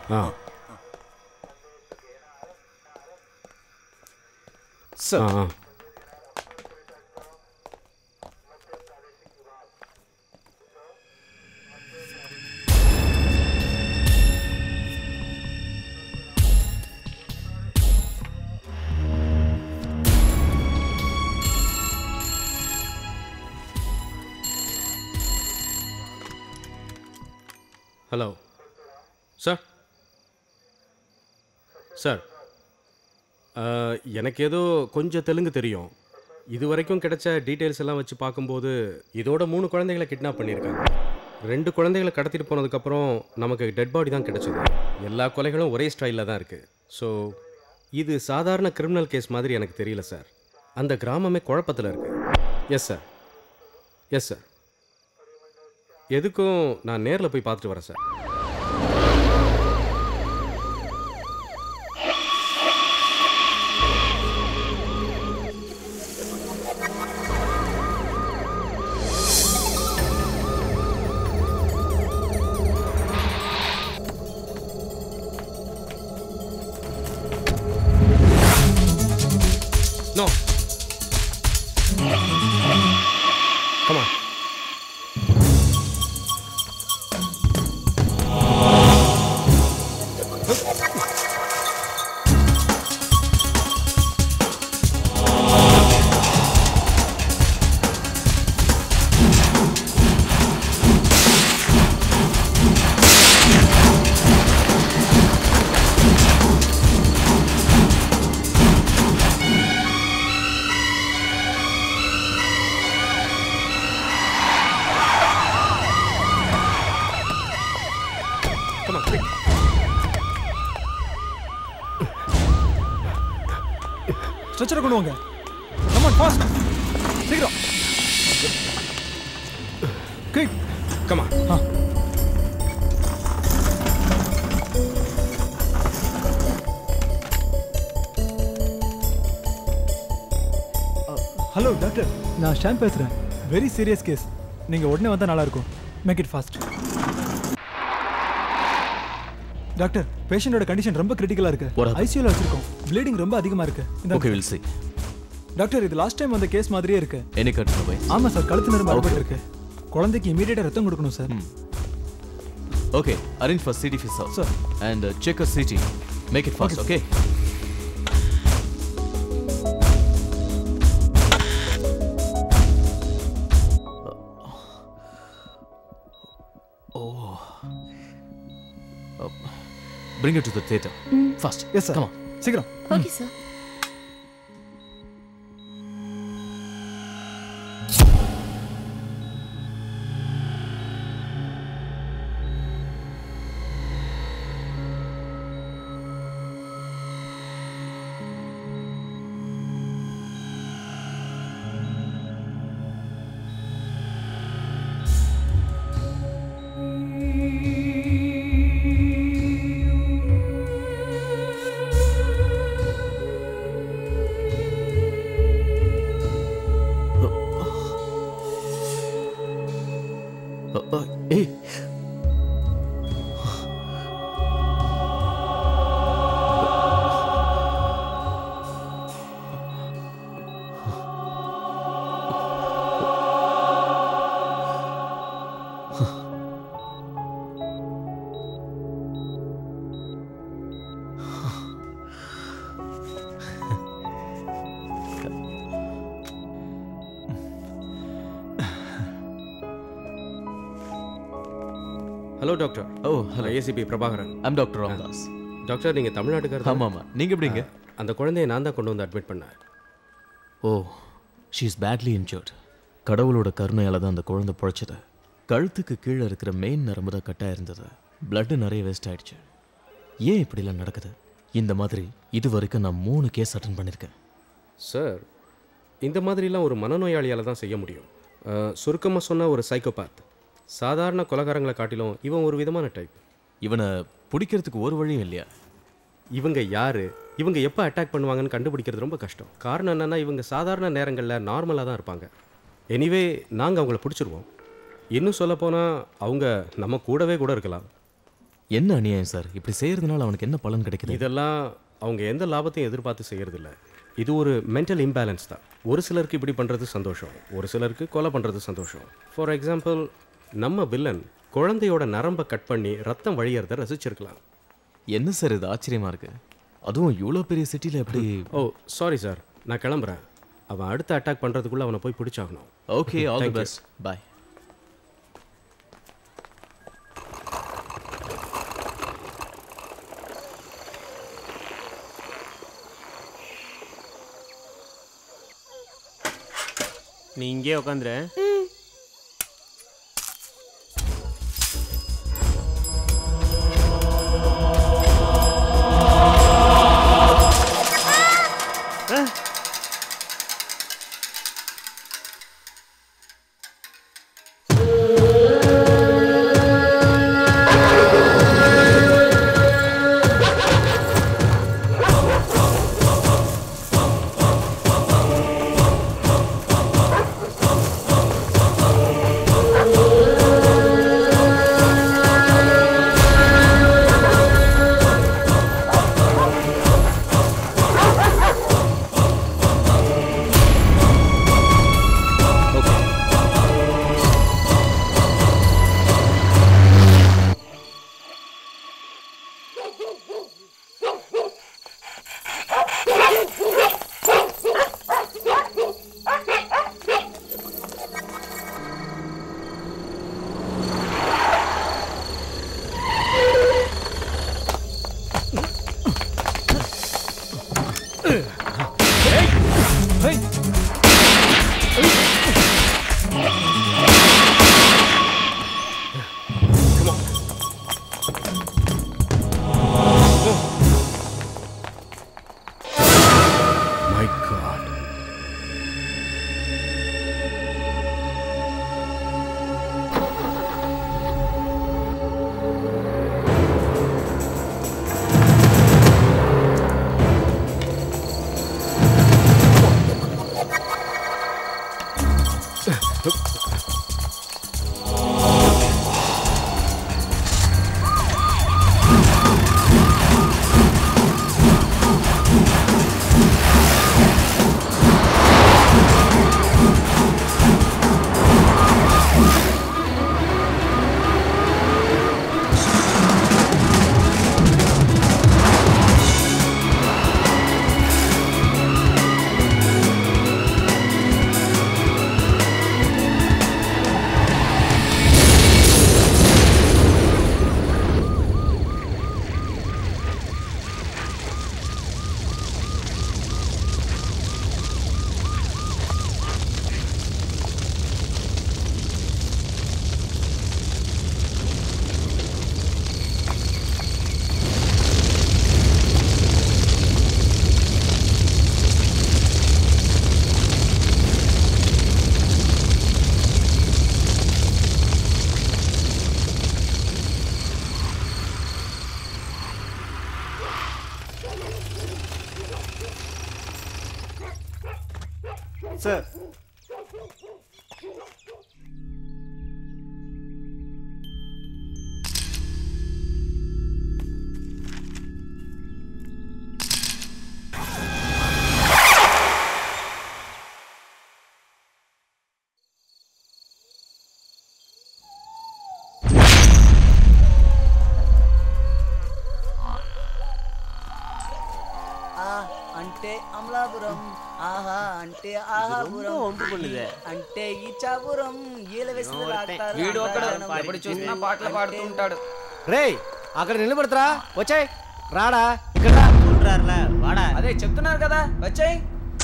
ஆ sir ஆ ஆ hello sir sir அஹ், எனக்கு ஏதோ கொஞ்சம் தெலுங்கு தெரியும் இது வரைக்கும் கிடைச்ச டீட்டெயில்ஸ் எல்லாம் வச்சு பார்க்கும்போது இதோட மூணு குழந்தைகளை கிட்னாப் பண்ணியிருக்காங்க ரெண்டு குழந்தைகளை கடத்திட்டு போனதுக்கப்புறம் நமக்கு டெட் பாடி தான் கிடைச்சது எல்லா கொலைகளும் ஒரே ஸ்டைலில் தான் இருக்குது ஸோ இது சாதாரண கிரிமினல் கேஸ் மாதிரி எனக்கு தெரியல சார் அந்த கிராமமே குழப்பத்தில் இருக்குது எஸ் சார் எஸ் சார் எதுக்கும் நான் நேரில் போய் பார்த்துட்டு வரேன் sir No. Come on. Come on, quick. ஸ்ட்ரெச்சரை கொண்டு வாங்க கமான் ஃபாஸ்ட் சீக்கிரம் குயிக் Come on. ஆ ஹலோ டாக்டர் நான் ஷாம் பேசுகிறேன் வெரி சீரியஸ் கேஸ் நீங்கள் உடனே வந்தால் நல்லா இருக்கும் மேக் இட் ஃபாஸ்ட் டாக்டர் பேஷண்டோட கண்டிஷன் ரொம்ப கிரிட்டிக்கலாக இருக்கு What happened? ஐசியூல வச்சிருக்கோம் ப்ளீடிங் ரொம்ப அதிகமாக இருக்கு இந்த ஓகே வில் சி டாக்டர் இது லாஸ்ட் டைம் வந்த கேஸ் மாதிரியே இருக்கு எனி கட் பை ஆமா சார் கழுத்து நரம்பு அடிபட்டு இருக்கு குழந்தைக்கு இமீடியட்டா ரத்தம் கொடுக்கணும் sir okay arrange for CT ஃபிஸ் Sir. And check a CT make it fast okay Bring it to the theater. Fast. Yes sir Come on. சீக்கிரம் okay sir Uh, uh, hey. Hello doctor oh hello ACP Prabhakaran I'm doctor Ramdas doctor நீங்கள் தமிழ்நாட்டுக்காரர் ஆமாம் ஆமாம் நீங்கள் எப்படிங்க அந்த குழந்தைய நான் தான் கொண்டு வந்து அட்மிட் பண்ணேன் oh she is badly injured கடவுளோட கருணையால தான் அந்த குழந்தை பிழைச்சது கழுத்துக்கு கீழே இருக்கிற மெயின் நரம்பு தான் கட்டாக இருந்தது பிளட்டு நிறைய வேஸ்ட் ஆயிடுச்சு ஏன் இப்படிலாம் நடக்குது இந்த மாதிரி இது வரைக்கும் நான் மூணு கேஸ் அட்டன் பண்ணியிருக்கேன் சார் இந்த மாதிரிலாம் ஒரு மனநோயாளியால் தான் செய்ய முடியும் சுருக்கமாக சொன்ன ஒரு சைக்கோபாத் சாதாரண கொலகாரங்களை காட்டிலும் இவன் ஒரு விதமான டைப் இவனை பிடிக்கிறதுக்கு ஒரு வழியும் இல்லையா இவங்க யாரு இவங்க எப்போ அட்டாக் பண்ணுவாங்கன்னு கண்டுபிடிக்கிறது ரொம்ப கஷ்டம் காரணம் என்னன்னா இவங்க சாதாரண நேரங்களில் நார்மலாக தான் இருப்பாங்க எனிவே நாங்கள் அவங்கள பிடிச்சிருவோம் இன்னும் சொல்லப்போனால் அவங்க நம்ம கூடவே கூட இருக்கலாம் என்ன அநியாயம் சார் இப்படி செய்யறதுனால அவனுக்கு என்ன பலன் கிடைக்குது இதெல்லாம் அவங்க எந்த லாபத்தையும் எதிர்பார்த்து செய்யறதில்ல இது ஒரு மென்டல் இம்பேலன்ஸ் தான் ஒரு சிலருக்கு இப்படி பண்ணுறது சந்தோஷம் ஒரு சிலருக்கு கொலை பண்ணுறது சந்தோஷம் ஃபார் எக்ஸாம்பிள் நம்ம வில்லன் குழந்தையோட நரம்பை கட் பண்ணி ரத்தம் வழியறத ரசிச்சிருக்கலாம் என்ன சார் இது ஆச்சரியமா இருக்கு அதுவும் இவ்வளோ பெரிய சிட்டியில் எப்படி ஓ சாரி சார் நான் கிளம்புறேன் அவன் அடுத்த அட்டாக் பண்ணுறதுக்குள்ளே அவனை போய் பிடிச்சாகணும் okay all the Thank you. Best boy நீ இங்கே உட்காந்துரு மை காட் சார் ఆ అంటే అమలాపురం ఆహా అంటే ఆహాపురం వంపు பண்ணுதே. అంటే ఇచ్చాపురం ఈల వేసిన రాస్తారు వీడు ఒక్కడు అంటారు. ఎప్పుడు చూసినా పాటలు పాడుతూ ఉంటాడు రేయ్ అక్కడ నిలబడతారా వచ్చాయ్ రాడా ఇక్కడ రా. ఉంటారులే, వాడా అదే చెప్తున్నారు కదా వచ్చాయి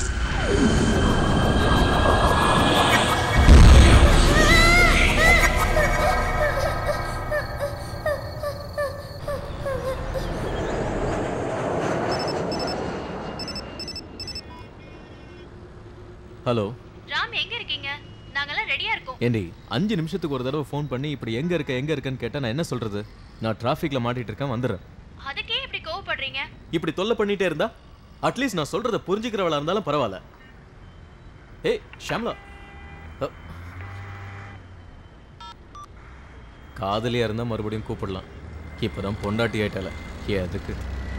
ஹலோ ராம் எங்க இருக்கீங்க நாங்கெல்லாம் ரெடியா இருக்கோம் ஏண்டி அஞ்சு நிமிஷத்துக்கு ஒரு தடவை ஃபோன் பண்ணி இப்படி எங்க இருக்க எங்க இருக்கன்னு கேட்டா நான் என்ன சொல்றது நான் டிராஃபிக்ல மாட்டிட்டு இருக்கேன் வந்துடுறேன் அதுக்கே இப்படி கோவப்படுறீங்க இப்படி தொல்லை பண்ணிட்டே இருந்தா அட்லீஸ்ட் நான் சொல்றத புரிஞ்சுக்கிறவளா இருந்தாலும் பரவாயில்ல ஏய் ஷாம்லா அ. காதலியா இருந்தா மறுபடியும் கூப்பிடலாம் இப்பதான் பொண்டாட்டி ஆயிட்டால எதுக்கு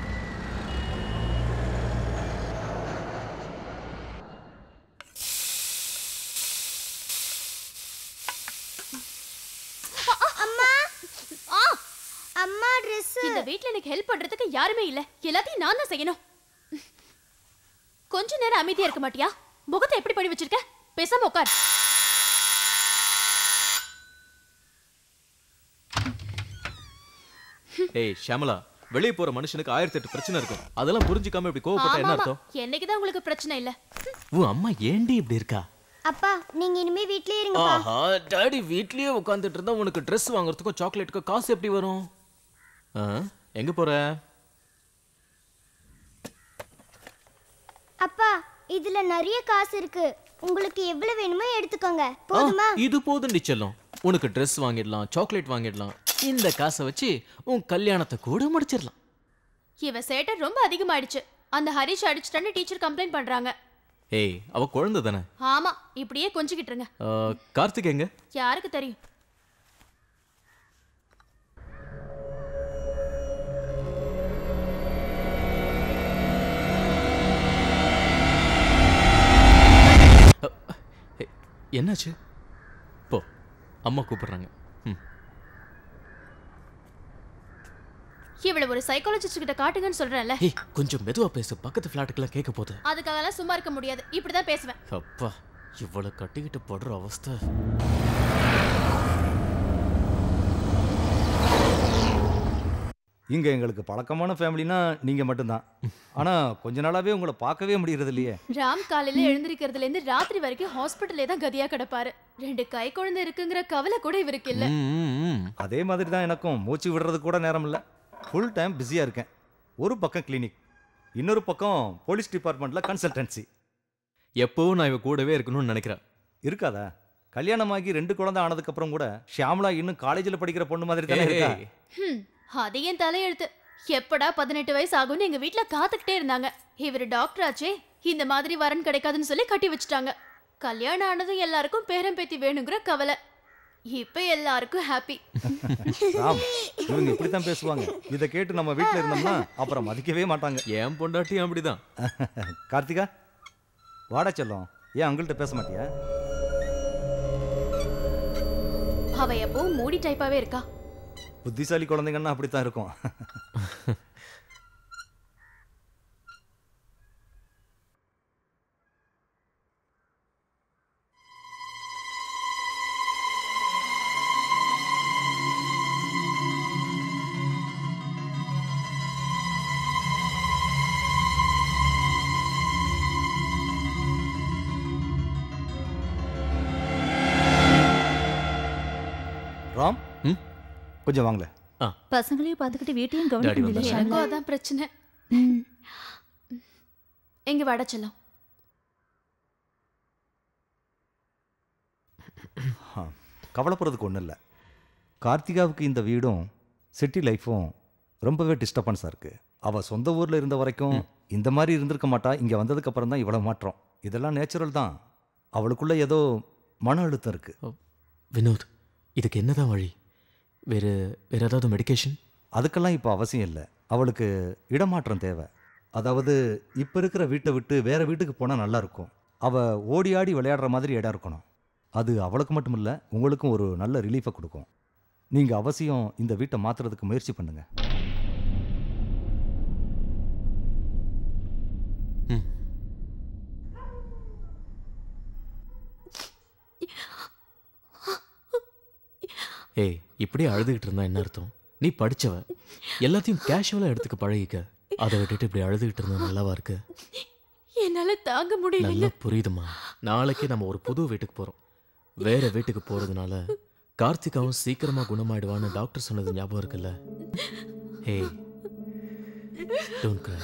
அம்மா ஆ அம்மா Dress இந்த வீட்ல எனக்கு ஹெல்ப் பண்றதுக்கு யாருமே இல்ல எல்லாத்தையும் நான் தான் செய்யணும் கொஞ்ச நேரம் அமைதியா இருக்க மாட்டியா முகத்தை எப்படி பண்ணி வச்சிருக்க பேசாம உட்கார் ஏய் ஷாமலா வெளியே போற மனுஷனுக்கு ஆயிரத்தி எட்டு பிரச்சனை இருக்கும் அதெல்லாம் புரிஞ்சுக்காம இப்படி கோவப்பட்டா என்ன ஆமா அர்த்தம் என்னைக்குதான் உங்களுக்கு பிரச்சனை இல்ல உன் அம்மா ஏண்டி இப்படி இருக்கா அப்பா நீங்க இனிமே வீட்லயே இருங்கப்பா ஆஹா டாடி வீட்லயே உட்காந்துட்டு இருந்தா உனக்கு Dress வாங்குறதுக்கோ சாக்லேட்டுக்கோ காசு எப்படி வரும் ஆ, எங்க போற அப்பா இதுல நிறைய காசு இருக்கு உங்களுக்கு எவ்வளவு வேணுமோ எடுத்துக்கோங்க ஆ, போதுமா இது போதும் செல்லம் உனக்கு Dress வாங்கிடலாம் சாக்லேட் வாங்கிடலாம் இந்த காசை வச்சு உன் கல்யாணத்தை கூட முடிச்சிடலாம் இவன் சேட்டை ரொம்ப அதிகமாயிடுச்சு அந்த ஹரிஷ் அடிச்சிட்டான்னு டீச்சர் கம்ப்ளைண்ட் பண்றாங்க ஏய் அவ குழந்தை தானே ஆமா இப்படியே கொஞ்சிக்கிட்டு இருங்க ஆ, கார்த்திக் எங்க யாருக்கு தெரியும் ஏய், என்னாச்சு போ அம்மா கூப்பிடுறாங்க ம் இவள ஒரு சைக்காலஜிஸ்ட் கிட்ட காட்டுங்கன்னு சொல்றேன்ல ஏய் கொஞ்சம் மெதுவா பேசு பக்கத்து ஃப்ளாட்டுக்கெல்லாம் கேட்க போகுது அதுக்காகலாம் சும்மா இருக்க முடியாது இப்படிதான் பேசுவேன் அப்பா இவ்வளவு கட்டிக்கிட்டு படுற அவஸ்தை இங்க எங்களுக்கு பழக்கமான ஃபேமிலினா நீங்க மட்டும்தான் ஆனா கொஞ்ச நாளாவே உங்களை பார்க்கவே முடியறது இல்லையே ராம் காலையில எழுந்திருக்கிறதுல இருந்து ராத்திரி வரைக்கும் ஹாஸ்பிட்டல்லே தான் கதியா கிடப்பாரு ரெண்டு கை குழந்தை இருக்குங்கிற கவலை கூட இவருக்கு இல்ல ம், ம், ம். அதே மாதிரி தான் எனக்கும் மூச்சு விடுறது கூட நேரம் இல்லை ஃபுல் டைம் பிஸியாக இருக்கேன் ஒரு பக்கம் கிளினிக் இன்னொரு பக்கம் போலீஸ் டிபார்ட்மெண்ட்டில் கன்சல்டன்சி எப்பவும் நான் இவ கூடவே இருக்கணும்னு நினைக்கிறேன் இருக்காதா கல்யாணமாகி ரெண்டு குழந்தை ஆனதுக்கப்புறம் கூட ஷியாமலா இன்னும் காலேஜில் படிக்கிற பொண்ணு மாதிரி தானே இருக்கா ஏய், ஹம், அது என் தலையெழுத்து எப்படா பதினெட்டு வயசு ஆகும்னு எங்க வீட்ல காத்துக்கிட்டே இருந்தாங்க இவர் டாக்டர் ஆச்சே இந்த மாதிரி வரன் கிடைக்காதுன்னு சொல்லி கட்டி வச்சுட்டாங்க கல்யாணம் ஆனதும் எல்லாருக்கும் பேரன் பேத்தி வேணுங்கிற கவலை இப்ப எல்லாருக்கும் ஹாப்பி ராம் இவங்க இப்படி தான் பேசுவாங்க இதை கேட்டு நம்ம வீட்டில் இருந்தோம்னா அப்புறம் மதிக்கவே மாட்டாங்க என் பொண்டாட்டியும் அப்படிதான் கார்த்திகா வாடா செல்லம் ஏன் அங்கிள்கிட்ட பேச மாட்டியா அவ எப்பவும் மூடி டைப்பாவே இருக்கா புத்திசாலி குழந்தைங்கன்னா அப்படித்தான் இருக்கும் ராம் ம்? கொஞ்சம் வாங்களேன் பசங்களையும் பார்த்துக்கிட்டு வீட்டையும் டாடி கவனிக்க வந்தாங்க. முடியல எனக்கும் அதான் பிரச்சனை எங்க வட செல்லம் கவலைப்படுறதுக்கு ஒன்றும் இல்லை கார்த்திகாவுக்கு இந்த வீடும் சிட்டி லைஃப்பும் ரொம்பவே டிஸ்டர்பன்ஸாக இருக்குது அவள் சொந்த ஊரில் இருந்த வரைக்கும் இந்த மாதிரி இருந்திருக்க மாட்டா இங்கே வந்ததுக்கப்புறம் தான் இவ்வளோ மாற்றம் இதெல்லாம் நேச்சுரல் தான் அவளுக்குள்ள ஏதோ மன அழுத்தம் இருக்குது வினோத் இதுக்கு என்னதான் வழி வேறு வேற ஏதாவது மெடிகேஷன் அதுக்கெல்லாம் இப்போ அவசியம் இல்லை அவளுக்கு இடமாற்றம் தேவை அதாவது இப்போ இருக்கிற வீட்டை விட்டு வேற வீட்டுக்கு போனால் நல்லா இருக்கும் அவள் ஓடி ஆடி விளையாடுற மாதிரி இடம் இருக்கணும் அது அவளுக்கு மட்டும் இல்லை உங்களுக்கும் ஒரு நல்ல ரிலீஃபை கொடுக்கும் நீங்கள் அவசியம் இந்த வீட்டை மாற்றுறதுக்கு முயற்சி பண்ணுங்க ஏய் இப்படியே அழுதுகிட்டு இருந்தா என்ன அர்த்தம் நீ படிச்சவ எல்லாத்தையும் கேஷுவலா எடுத்துக்க பழகிக்க அதை விட்டுட்டு இப்படி அழுதுகிட்டு இருந்தா நல்லாவா இருக்கு என்னால தாங்க முடியல நல்லா புரியுதுமா நாளைக்கே நம்ம ஒரு புது வீட்டுக்கு போறோம் வேற வீட்டுக்கு போறதுனால கார்த்திகாவும் சீக்கிரமா குணமாயிடுவான்னு டாக்டர் சொன்னது ஞாபகம் இருக்குல்ல ஹே டோன்ட் cry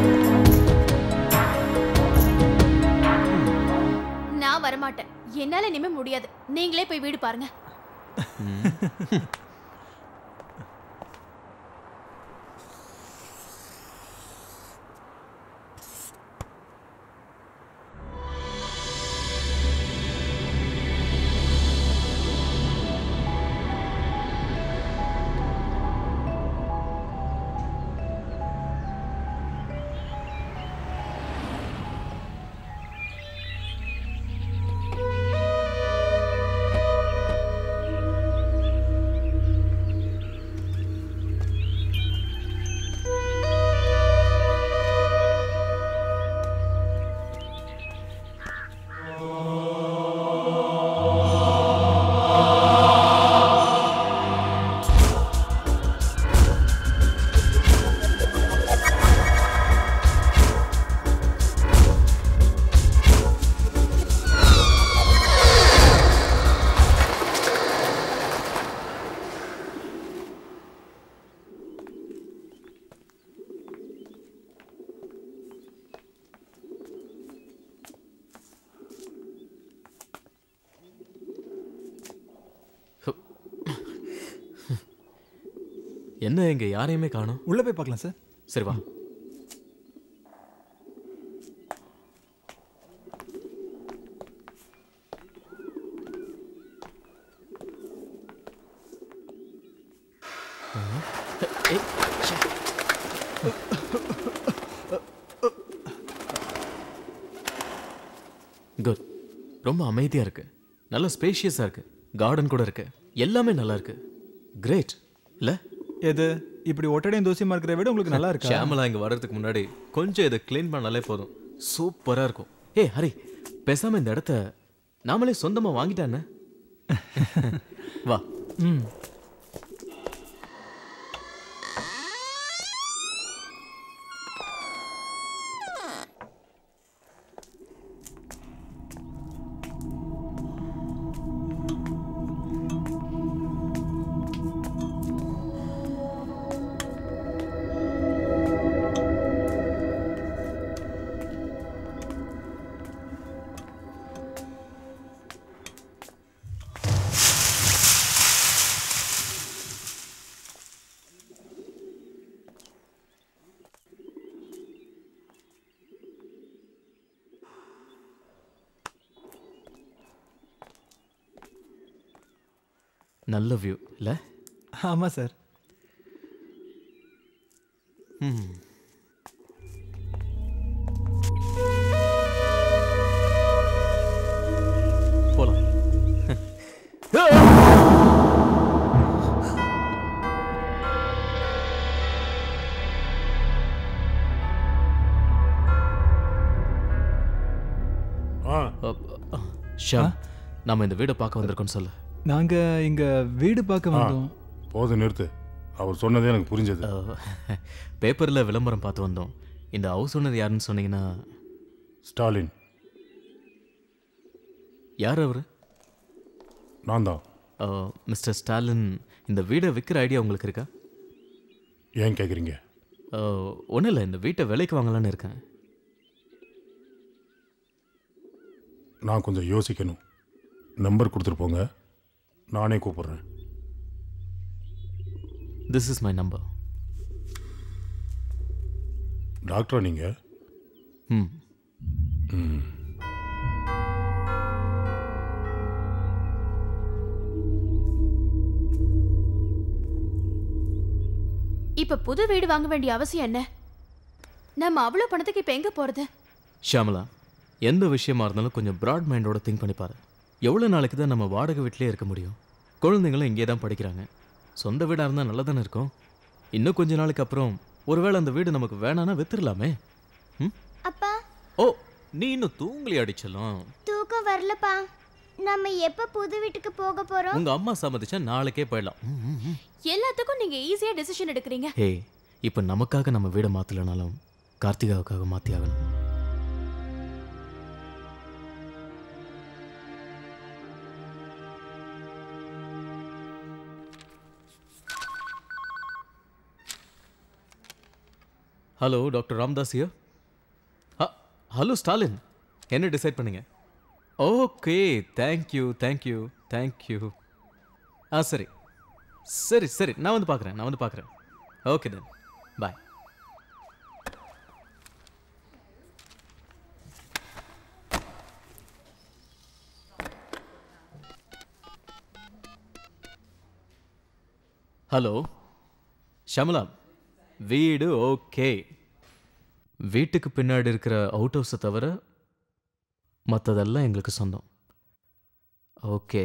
நான் வரமாட்டேன் என்னால முடியாது நீங்களே போய் வீடு பாருங்க என்ன இங்க யாரையுமே காணோம் உள்ள போய் பார்க்கலாம் சார் சரி வா ஏய், ச்சே. குட் ரொம்ப அமைதியா இருக்கு நல்ல ஸ்பேஷியஸா இருக்கு கார்டன் கூட இருக்கு எல்லாமே நல்லா இருக்கு கிரேட் இல்ல எது இப்படி ஒட்டடையும் தோசியமா இருக்கிற விட உங்களுக்கு நல்லா இருக்கா ஷியாமலா இங்க வர்றதுக்கு முன்னாடி கொஞ்சம் இதை க்ளீன் பண்ணாலே போதும் சூப்பரா இருக்கும் ஏய் ஹரி பேசாம இந்த இடத்த நாமளே சொந்தமா வாங்கிட்டானே வா ம் நல்ல வியூ இல்ல ஆமா சார் ம் போலாம் ஷாம் நாம இந்த வீடை பார்க்க வந்திருக்கோம் சொல்லு நாங்க இங்க வீடு பார்க்க வந்தோம் போதும் நிறுத்து அவர் சொன்னதே எனக்கு புரிஞ்சது பேப்பரில் விளம்பரம் பார்த்து வந்தோம் இந்த ஹவுஸ் ஓனர் யாருன்னு சொன்னீங்கன்னா ஸ்டாலின் யார் அவர் நான் தான் மிஸ்டர் ஸ்டாலின் இந்த வீடை விற்கிற ஐடியா உங்களுக்கு இருக்கா ஏன் கேட்குறீங்க ஒன்றும் இல்லை இந்த வீட்டை விலைக்கு வாங்கலான்னு இருக்கேன் நான் கொஞ்சம் யோசிக்கணும் நம்பர் கொடுத்துட்டு போங்க நானே கூப்பிடுறேன் திஸ் இஸ் மை நம்பர் டாக்டரா நீங்கள் ம் ம் இப்ப புது வீடு வாங்க வேண்டிய அவசியம் என்ன நம்ம அவ்வளவு பணத்துக்கு இப்ப எங்க போறது ஷியாமலா எந்த விஷயமா இருந்தாலும் கொஞ்சம் ப்ராட் மைண்டோட திங்க் பண்ணி பாரு எவ்வளோ நாளைக்கு தான் நம்ம வாடகை வீட்டிலே இருக்க முடியும் குழந்தைங்களும் இங்கே தான் படிக்கிறாங்க சொந்த வீடாக இருந்தால் நல்லா தானே இருக்கும் இன்னும் கொஞ்ச நாளைக்கு அப்புறம் ஒருவேளை அந்த வீடு நமக்கு வேணான்னா வித்துடலாமே ம் அப்பா ஓ நீ இன்னும் தூங்கலி அடிச்சலாம் தூக்கம் வரலப்பா நம்ம எப்ப புது வீட்டுக்கு போக போறோம் உங்க அம்மா சம்மதிச்சா நாளைக்கே போயிடலாம் ம், ம், ம். எல்லாத்துக்கும் நீங்க ஈஸியா டெசிஷன் எடுக்கிறீங்க ஹே இப்போ நமக்காக நம்ம வீடை மாற்றலைனாலும் கார்த்திகாவுக்காக மாற்றி ஆகணும் ஹலோ டாக்டர் ராம்தாஸ் ஐயா ஹலோ ஸ்டாலின் என்ன டிசைட் பண்ணீங்க ஓகே தேங்க்யூ தேங்க்யூ தேங்க்யூ ஆ சரி சரி சரி நான் வந்து பார்க்குறேன் நான் வந்து பார்க்குறேன் okay then bye hello Shamala வீடு ஓகே வீட்டுக்கு பின்னாடி இருக்கிற அவுட் ஹவுஸை தவிர மற்றதெல்லாம் எங்களுக்கு சொந்தம் okay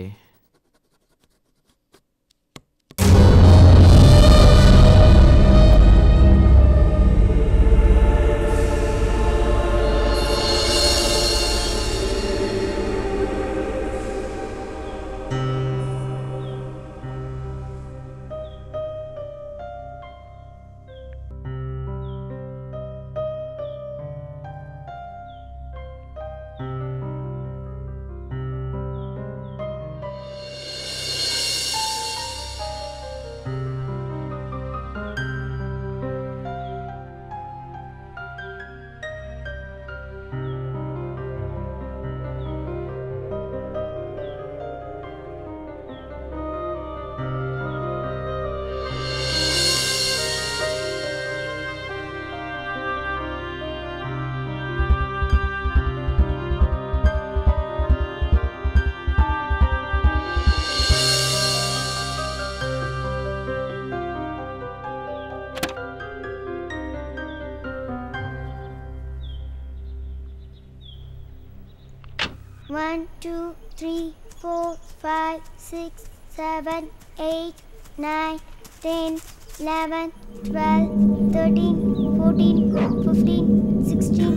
One, two, three, four, five, six, seven, eight, nine, ten, eleven, twelve, thirteen, fourteen, fifteen, sixteen.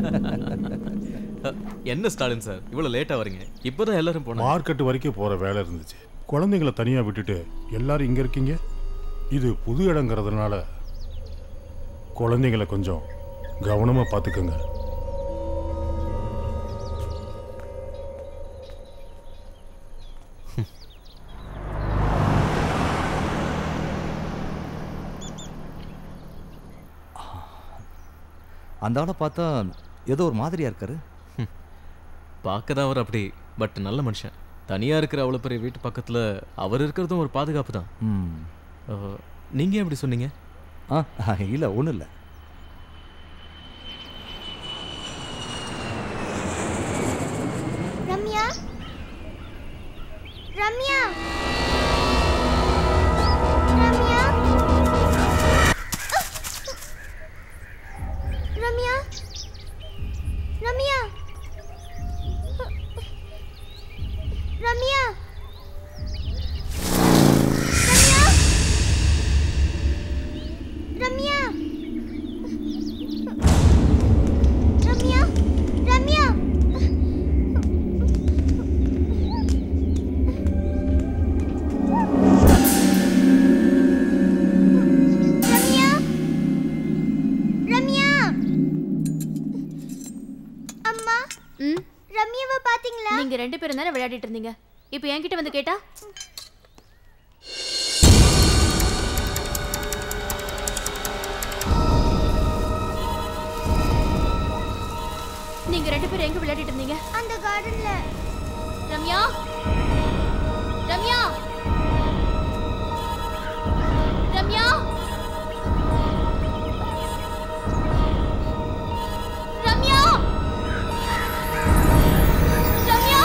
என்ன ஸ்டாலின் சார் இவ்வளோ லேட்டாக வரீங்க இப்போதான் எல்லாரும் போனாங்க மார்க்கெட் வரைக்கும் போகிற வேலை இருந்துச்சு குழந்தைங்கள தனியாக விட்டுட்டு எல்லாரும் இங்கே இருக்கீங்க இது புது இடங்கிறதுனால குழந்தைங்கள கொஞ்சம் கவனமாக பார்த்துக்கோங்க அந்த ஆளை பார்த்தா ஏதோ ஒரு மாதிரியா இருக்காரு பார்க்க தான் அவர் அப்படி பட் நல்ல மனுஷன் தனியாக இருக்கிற அவ்வளோ பெரிய வீட்டு பக்கத்தில் அவர் இருக்கிறதும் ஒரு பாதுகாப்பு தான் ம் நீங்கள் எப்படி சொன்னீங்க ஆ இல்லை ஒன்றும் இல்லை ரம்யா ரம்யா ரம்யா ரம்யா ரம்யா ரம்யா ரம்யா ரம்யா ரம்யா ரம்யா ரம்யா அம்மா ம் ரம்யாவை பாத்தீங்களா நீங்க ரெண்டு பேரும் தானே விளையாடிட்டு இருந்தீங்க இப்போ என்கிட்ட வந்து கேட்டா நீங்க ரெண்டு பேரும் எங்க விளையாடிட்டு இருந்தீங்க அந்த கார்டன்ல ரம்யா ரம்யா ரம்யா ரம்யா ரம்யா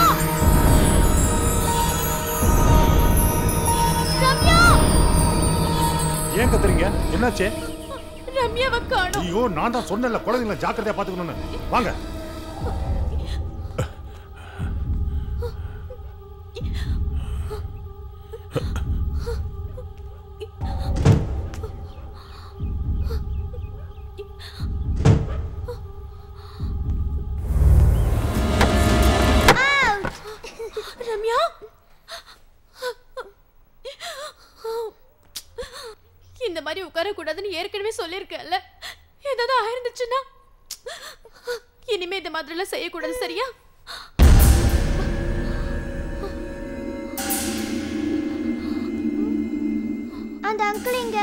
ரம்யா ஏன் கத்துறீங்க என்னாச்சே ரம்யாவை காணோம் ஐயோ நான் தான் சொன்னேன்ல குழந்தைங்கள ஜாக்கிரதையா பார்த்துக்கணும்னு வாங்க ரம்யா இந்த மாதிரி உட்கார கூடாதுன்னு ஏற்கனவே சொல்லியிருக்கேன்ல ஏதாவது ஆயிருந்துச்சுன்னா இனிமே இந்த மாதிரிலாம் செய்யக்கூடாது சரியா அந்த அங்கிள் எங்க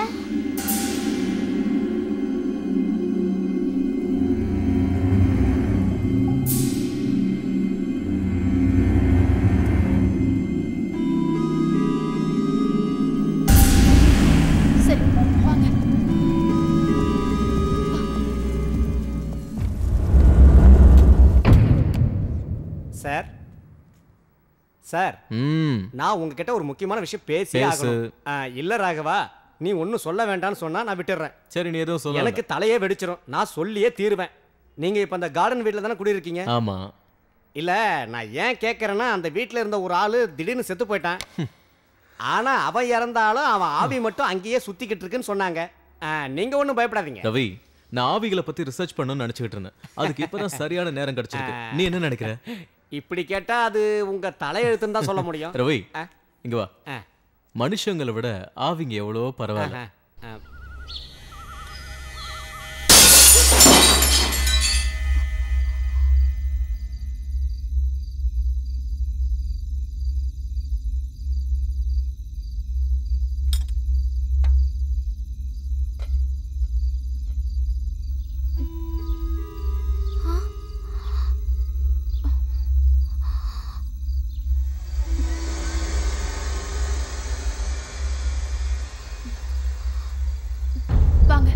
சார் சார் ம் நான் உங்ககிட்ட ஒரு முக்கியமான விஷயம் பேசியே பேசு. ஆகணும் ஆ, இல்ல ராகவா நீ ஒன்றும் சொல்ல வேண்டாம்னு சொன்னா நான் விட்டுடுறேன் சரி நீ எதுவும் சொல்ல எனக்கு தலையே வெடிச்சிரும் நான் சொல்லியே தீருவேன் நீங்க இப்ப அந்த கார்டன் வீட்டில் தானே குடியிருக்கீங்க ஆமா இல்ல நான் ஏன் கேட்கறேன்னா அந்த வீட்டில் இருந்த ஒரு ஆளு திடீர்னு செத்து போயிட்டான் ஆனா அவன் இறந்தாலும் அவன் ஆவி மட்டும் அங்கேயே சுத்திக்கிட்டு இருக்குன்னு சொன்னாங்க ஆ, நீங்க ஒன்றும் பயப்படாதீங்க ரவி நான் ஆவிகளை பத்தி ரிசர்ச் பண்ணணும்னு நினைச்சுக்கிட்டு இருந்தேன் அதுக்கு இப்பதான் சரியான நேரம் கிடைச்சிருக்கு நீ என்ன நினைக்கிற இப்படி கேட்டா அது உங்க தலையெழுத்துன்னு தான் சொல்ல முடியும் ரவி ஆ. இங்க வா ஆ. மனுஷங்களை விட ஆவிங்க எவ்வளவோ பரவாயில்ல ஆஹா. ஆ. வாங்க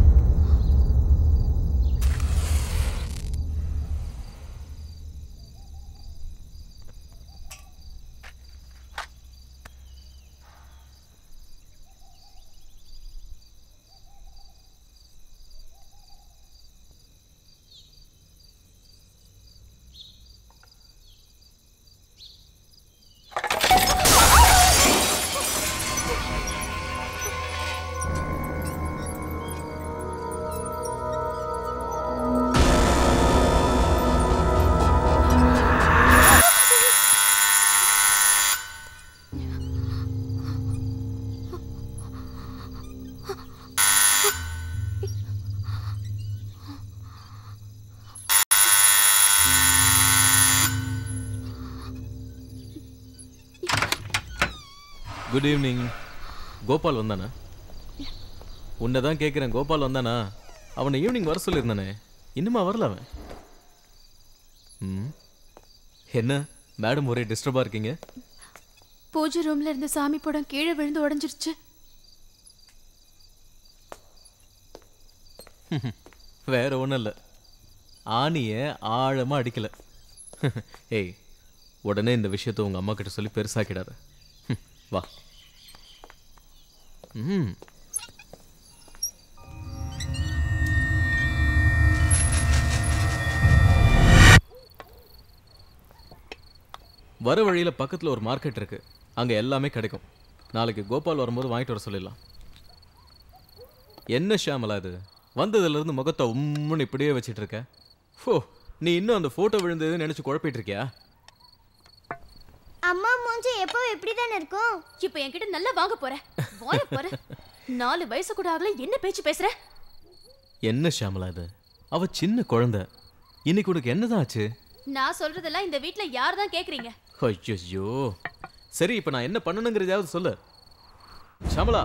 குட் ஈவினிங் கோபால் வந்தானா உன்னை தான் கேட்குறேன் கோபால் வந்தானா அவனை ஈவினிங் வர சொல்லியிருந்தானே இன்னுமா வரல அவன் ம் என்ன மேடம் ஒரே டிஸ்டர்பாக இருக்கீங்க பூஜை ரூம்ல இருந்த சாமி படம் கீழே விழுந்து உடைஞ்சிருச்சு வேற ஒன்றும் இல்லை ஆணியை ஆழமாக அடிக்கல ஏய் உடனே இந்த விஷயத்தை உங்கள் அம்மா கிட்ட சொல்லி பெருசாக்கிடாத ஹம், வா ம் வர வழியில் பக்கத்தில் ஒரு மார்க்கெட் இருக்கு அங்கே எல்லாமே கிடைக்கும் நாளைக்கு கோபால் வரும்போது வாங்கிட்டு வர சொல்லிடலாம் என்ன ஷியாமலா இது வந்ததுலேருந்து முகத்தை உம்முன்னு இப்படியே வச்சிட்டு இருக்க ஓ நீ இன்னும் அந்த ஃபோட்டோ விழுந்ததுன்னு நினச்சி குழப்பிட்டு இருக்கியா அம்மா மூஞ்சி எப்போ இப்படி தானே இருக்கும் இப்ப என்கிட்ட நல்லா வாங்க போற வாய போற நாலு வயசு கூட ஆகல என்ன பேச்சு பேசுற என்ன ஷியாமலா இது அவ சின்ன குழந்தை இன்னைக்கு உனக்கு என்னதான் ஆச்சு நான் சொல்றதெல்லாம் இந்த வீட்ல யார் தான் கேக்குறீங்க ஐயோ சரி இப்போ நான் என்ன பண்ணணுங்கிறதையாவது சொல்லு ஷாமலா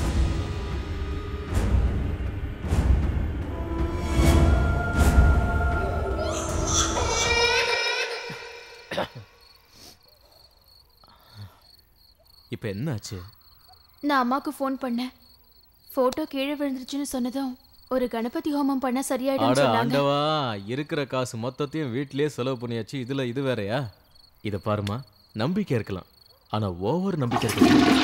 இப்போ என்ன ஆச்சு நான் அம்மாக்கு ஃபோன் பண்ணேன் போட்டோ கீழே விழுந்துருச்சுன்னு சொன்னதும் ஒரு கணபதி ஹோமம் பண்ணா சரியாயிடும் அட சொன்னாங்க ஆண்டவா இருக்கிற காசு மொத்தத்தையும் வீட்டிலேயே செலவு பண்ணியாச்சு இதுல இது வேறயா இதை பாருமா நம்பிக்கை இருக்கலாம் ஆனா ஓவர் நம்பிக்கை இருக்கலாம்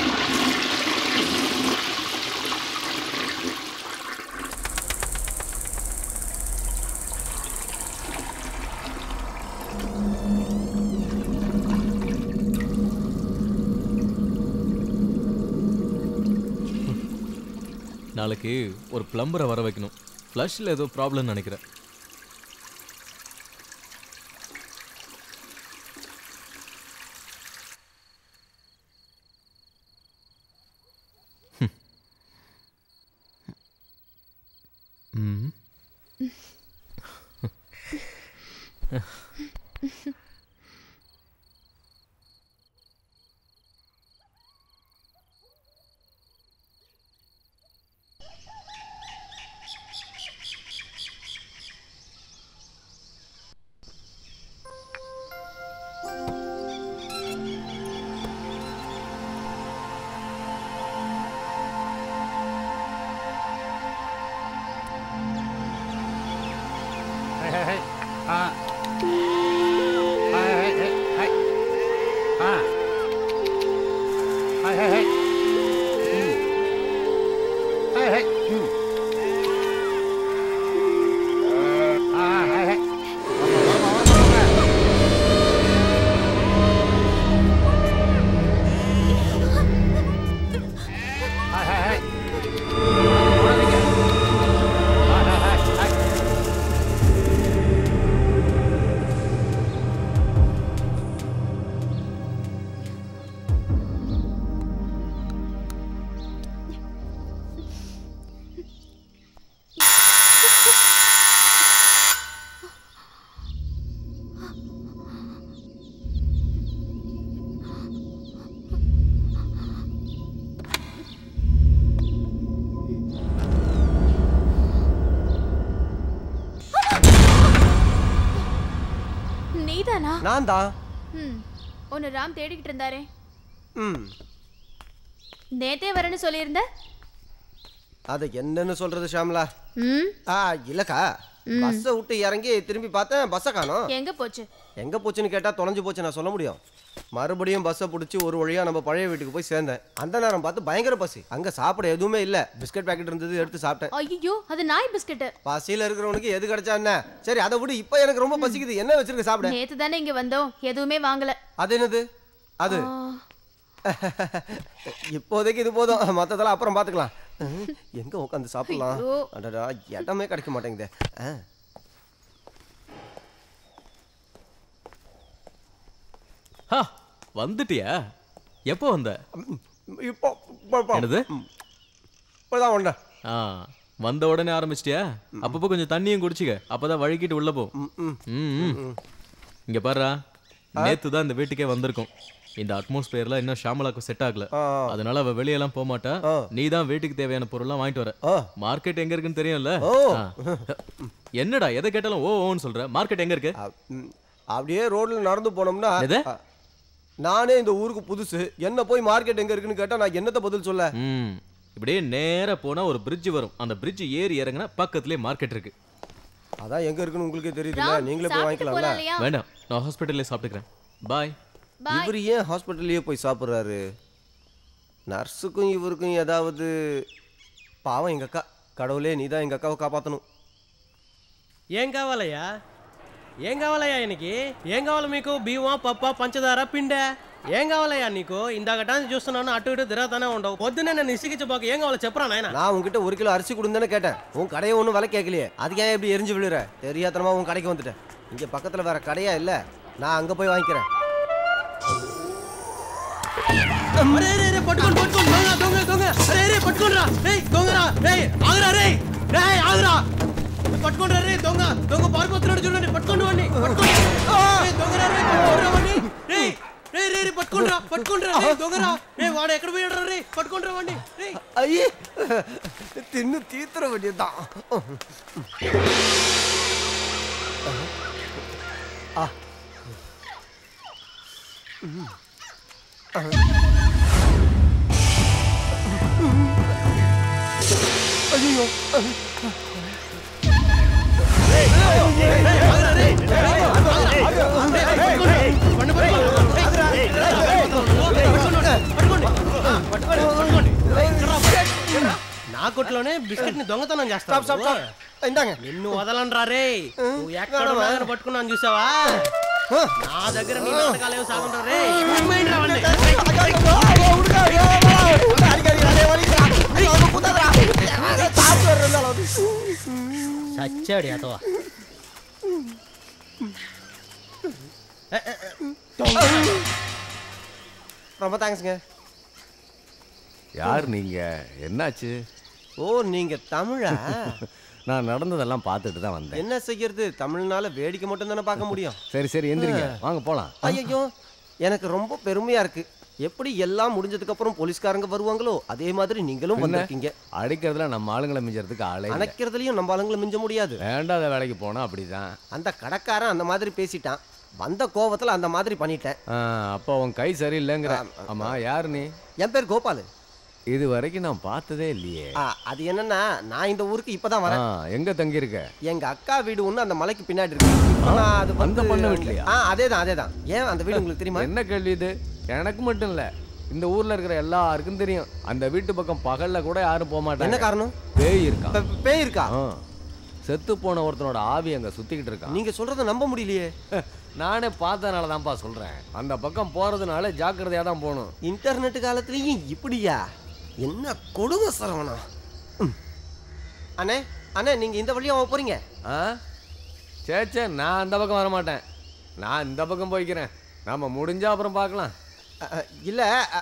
நாளைக்கு ஒரு பிளம்பரை வர வைக்கணும் ஃப்ளஷில் ஏதோ ப்ராப்ளம் நினைக்கிறேன் ம் ஆ. ஆ, நீதானா நான் தான் ம் உன்னை ராம் தேடிக்கிட்டு இருந்தாரே ம் நேத்தே வரேன்னு சொல்லியிருந்த அது என்னன்னு சொல்றது ஷாம்லா ம் ஆ இல்லக்கா ம். பஸ்ஸை விட்டு இறங்கி திரும்பி பார்த்தேன் பஸ்ஸை காணோம் எங்க போச்சு எங்க போச்சுன்னு கேட்டா தொலைஞ்சு போச்சு நான் சொல்ல முடியும் மறுபடியும் பஸ்ஸை பிடிச்சி ஒரு வழியா நம்ம பழைய வீட்டுக்கு போய் சேர்ந்தேன் அந்த நேரம் பார்த்து பயங்கர பசி அங்க சாப்பிட எதுவுமே இல்ல பிஸ்கட் பாக்கெட் இருந்தது எடுத்து சாப்பிட்டேன் ஐயோ அது நாய் பிஸ்கட்டு பசியில இருக்கிறவனுக்கு எது கிடைச்சா என்ன சரி அதை விட இப்போ எனக்கு ரொம்ப பசிக்குது என்ன வச்சிருக்க சாப்பிட நேத்து தானே இங்க வந்தோம் எதுவுமே வாங்கல அது என்னது அது ஆ, இப்போதைக்கு இது போதும் மத்ததெல்லாம் அப்புறம் பார்த்துக்கலாம் எங்க உட்காந்து சாப்பிடலாம் ஐயோ. அடடா இடமே கிடைக்க மாட்டேங்குதே ஆ. ஹா வந்துட்டியா எப்போ வந்த இப்போ இப்போ- இப்போ. என்னது இப்போதான் வந்தேன் ஆ வந்த உடனே ஆரம்பிச்சிட்டியா அப்பப்போ கொஞ்சம் தண்ணியும் குடிச்சிக்க அப்பதான் வழுக்கிட்டு உள்ள போ ம், ம். இங்க பாருடா நேத்து தான் இந்த வீட்டுக்கே வந்திருக்கோம் இந்த அட்மாஸ்பியர்ல இன்னும் ஷாமலாக்கு செட் ஆகல அதனால அவ வெளியெல்லாம் போக மாட்டா நீ தான் வீட்டுக்கு தேவையான பொருள்லாம் வாங்கிட்டு வர மார்க்கெட் எங்க இருக்குன்னு தெரியும்ல ஆ. என்னடா எதை கேட்டாலும் ஓ ஓன்னு சொல்ற மார்க்கெட் எங்க இருக்கு ம், அப்படியே ரோட்ல நடந்து போனோம்னா எது? அ, நானே இந்த ஊருக்கு புதுசு என்ன போய் மார்க்கெட் எங்க இருக்குன்னு கேட்டா நான் என்னத்த பதில் சொல்ல ம் இப்படியே நேரா போனா ஒரு பிரிட்ஜ் வரும் அந்த பிரிட்ஜ் ஏறி இறங்கினா பக்கத்துலயே மார்க்கெட் இருக்கு அதான் எங்க இருக்குன்னு உங்களுக்கே தெரியுதுல்ல ராம், நீங்களே போய் சாப்பிட்டு வாங்கிக்கலாம்ல போலாம் இல்லையா? வேண்டாம் நான் ஹாஸ்பிட்டல்லே சாப்பிட்டுக்கிறேன் பாய் இவர் ஏன் ஹாஸ்பிட்டல்லையே போய் சாப்பிட்றாரு நர்ஸுக்கும் இவருக்கும் ஏதாவது பாவம் எங்க அக்கா கடவுளே நீ தான் எங்க அக்காவை காப்பாற்றணும் ఏం కావాలయ్యా ఏం కావాలయ్యా ఈయనకి ఏం కావాలి మీకు బియ్యం పప్ప పంచదార పిండే ఏం కావాలయ్యా నీకు ఇందాకటాన్ని చూస్తున్నాను అటు ఇటు తిరగతానే ఉండవు పొద్దున్నే నన్ను ఇసిగించబోక ఏం కావాలో చెప్పరా నాయన நான் உன்கிட்ட ஒரு கிலோ அரிசி கொடுந்தேன்னு கேட்டேன் உன் கடையை ஒன்றும் விலை கேட்கலையே அதுக்கு ஏன் இப்படி எரிஞ்சு விழுற தெரியாதனமா உன் கடைக்கு வந்துட்டேன் இங்க பக்கத்துல வேற கடையா இல்ல நான் அங்க போய் வாங்கிக்கிறேன் అరే రే రే పట్టుకోండి పట్టుకోండి దొంగ దొంగ దొంగ అరే రే పట్టుకోండిరా రేయ్ దొంగరా రేయ్ ఆగురా రేయ్ రేయ్ ఆగురా పట్టుకోండిరా రే దొంగ దొంగ పారిపోతున్నాడు చూడండి పట్టుకోండి వాడిని పట్టుకోండి రేయ్ దొంగరా రే పట్టుకోండిరా వాడిని రేయ్ రే రే రే పట్టుకోండిరా పట్టుకోండిరా రే దొంగరా రే వాడు ఎక్కడ పోయాడు రే పట్టుకోండిరా వాడిని రేయ్ ஐயே தின்னு தீத்துற வேண்டியதுதான் ஆ ஐயோ నా కొట్లోనే బిస్కెట్ ని దొంగతనం చేస్తా Stop, stop, stop. ఇందాక నిన్ను వదలండ్రా రే నువ్వు ఎక్కడ ఉన్నాగని పట్టుకున్నాను చూసావా నా దగ్గర నీ నాటకాలు ఏమి సాగుంటావు రే ఉమ్మేయండి రా వాడిని. చచ్చాడు అతవా ரொம்ப தேங்க்ஸ்ங்க யார் நீங்க என்னாச்சு ஓ நீங்க தமிழா நான் நடந்ததெல்லாம் பார்த்துட்டு தான் வந்தேன் என்ன செய்யறது தமிழ்னால வேடிக்கை மட்டும் தானே பார்க்க முடியும் சரி சரி எந்திரிங்க வாங்க போலாம் ஐயோ எனக்கு ரொம்ப பெருமையா இருக்கு எப்படி எல்லாம் முடிஞ்சதுக்கு அப்புறம் போலீஸ்காரங்க வருவாங்களோ அதே மாதிரி நீங்களும் பின்ன, வந்திருக்கீங்க அடிக்கிறதுல நம்ம ஆளுங்களை மிஞ்சறதுக்கு ஆளே இல்ல. அணைக்கிறதுலயும் நம்ம ஆளுங்களை மிஞ்ச முடியாது வேண்டாத வேலைக்கு போனா அப்படிதான் அந்த கடைக்காரன் அந்த மாதிரி பேசிட்டான் வந்த கோவத்துல அந்த மாதிரி பண்ணிட்டேன் ஆ, அப்போ உன் கை சரியில்லைங்கிற ஆமா யார் நீ என் பேர் கோபால் இது வரைக்கும் நான் பார்த்ததே இல்லையே ஆ, அது என்னன்னா நான் இந்த ஊருக்கு இப்பதான் ஆ, வரேன் எங்க தங்கி இருக்க எங்க அக்கா வீடு ஒண்ணு அந்த மலைக்கு பின்னாடி இருக்கு இப்ப நான் அது அந்த வந்து பண்ண வீட்லயா? ஆ அதேதான் அதேதான் ஏன் அந்த வீடு உங்களுக்கு தெரியுமா என்ன கேள்வி இது எனக்கு மட்டும் இல்ல இந்த ஊர்ல இருக்கிற எல்லாருக்கும் தெரியும் அந்த வீட்டு பக்கம் பகல்ல கூட யாரும் போக மாட்டாங்க என்ன காரணம் பேய் இருக்கா பே- பேய் இருக்கா ஆ. செத்து போன ஒருத்தனோட ஆவி அங்க சுத்திக்கிட்டு இருக்கான் நீங்க சொல்றத நம்ப முடியலையே நானே பார்த்ததுனால தான்ப்பா சொல்றேன் அந்த பக்கம் போறதுனால ஜாக்கிரதையா தான் போகணும் இன்டர்நெட் காலத்துலயும் இப்படியா என்ன கொடுமை சரவணா ம். அண்ணே அண்ணே நீங்க இந்த வழியா போறீங்க ஆ சே சே நான் அந்த பக்கம் வர மாட்டேன் நான் இந்த பக்கம் போய்க்கிறேன் நாம முடிஞ்சா அப்புறம் பார்க்கலாம் அ, அ, இல்ல அ,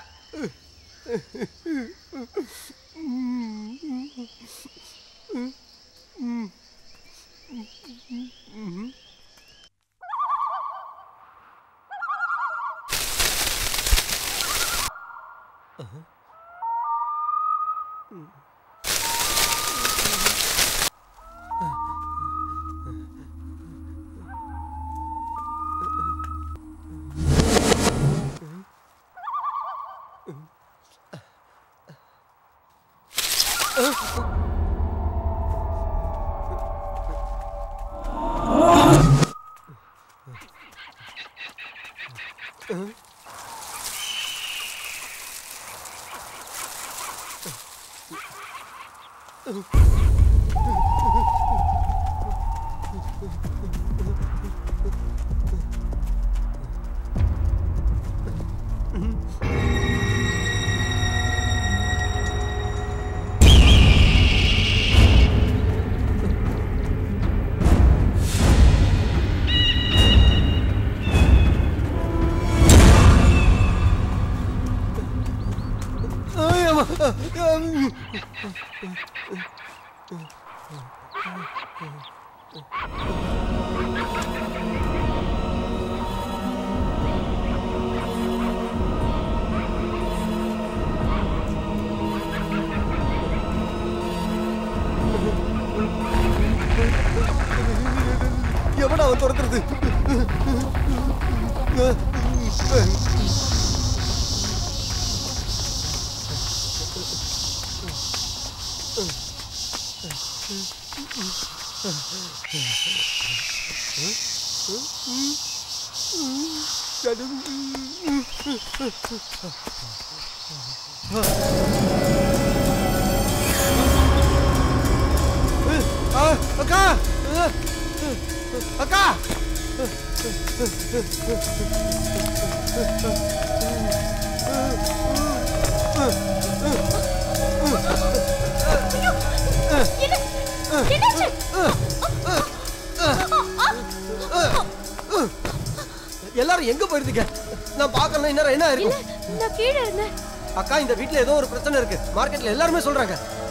எவனா அவன் துரத்துறது அக்கா அக்கா எல்லாரும் எங்க போயிருந்தீங்க நான் பார்க்கல இன்னும் என்ன இருக்கும் நான் கீழே இருந்தேன் அக்கா இந்த வீட்ல ஏதோ ஒரு பிரச்சனை இருக்கு மார்க்கெட்ல எல்லாருமே சொல்றாங்க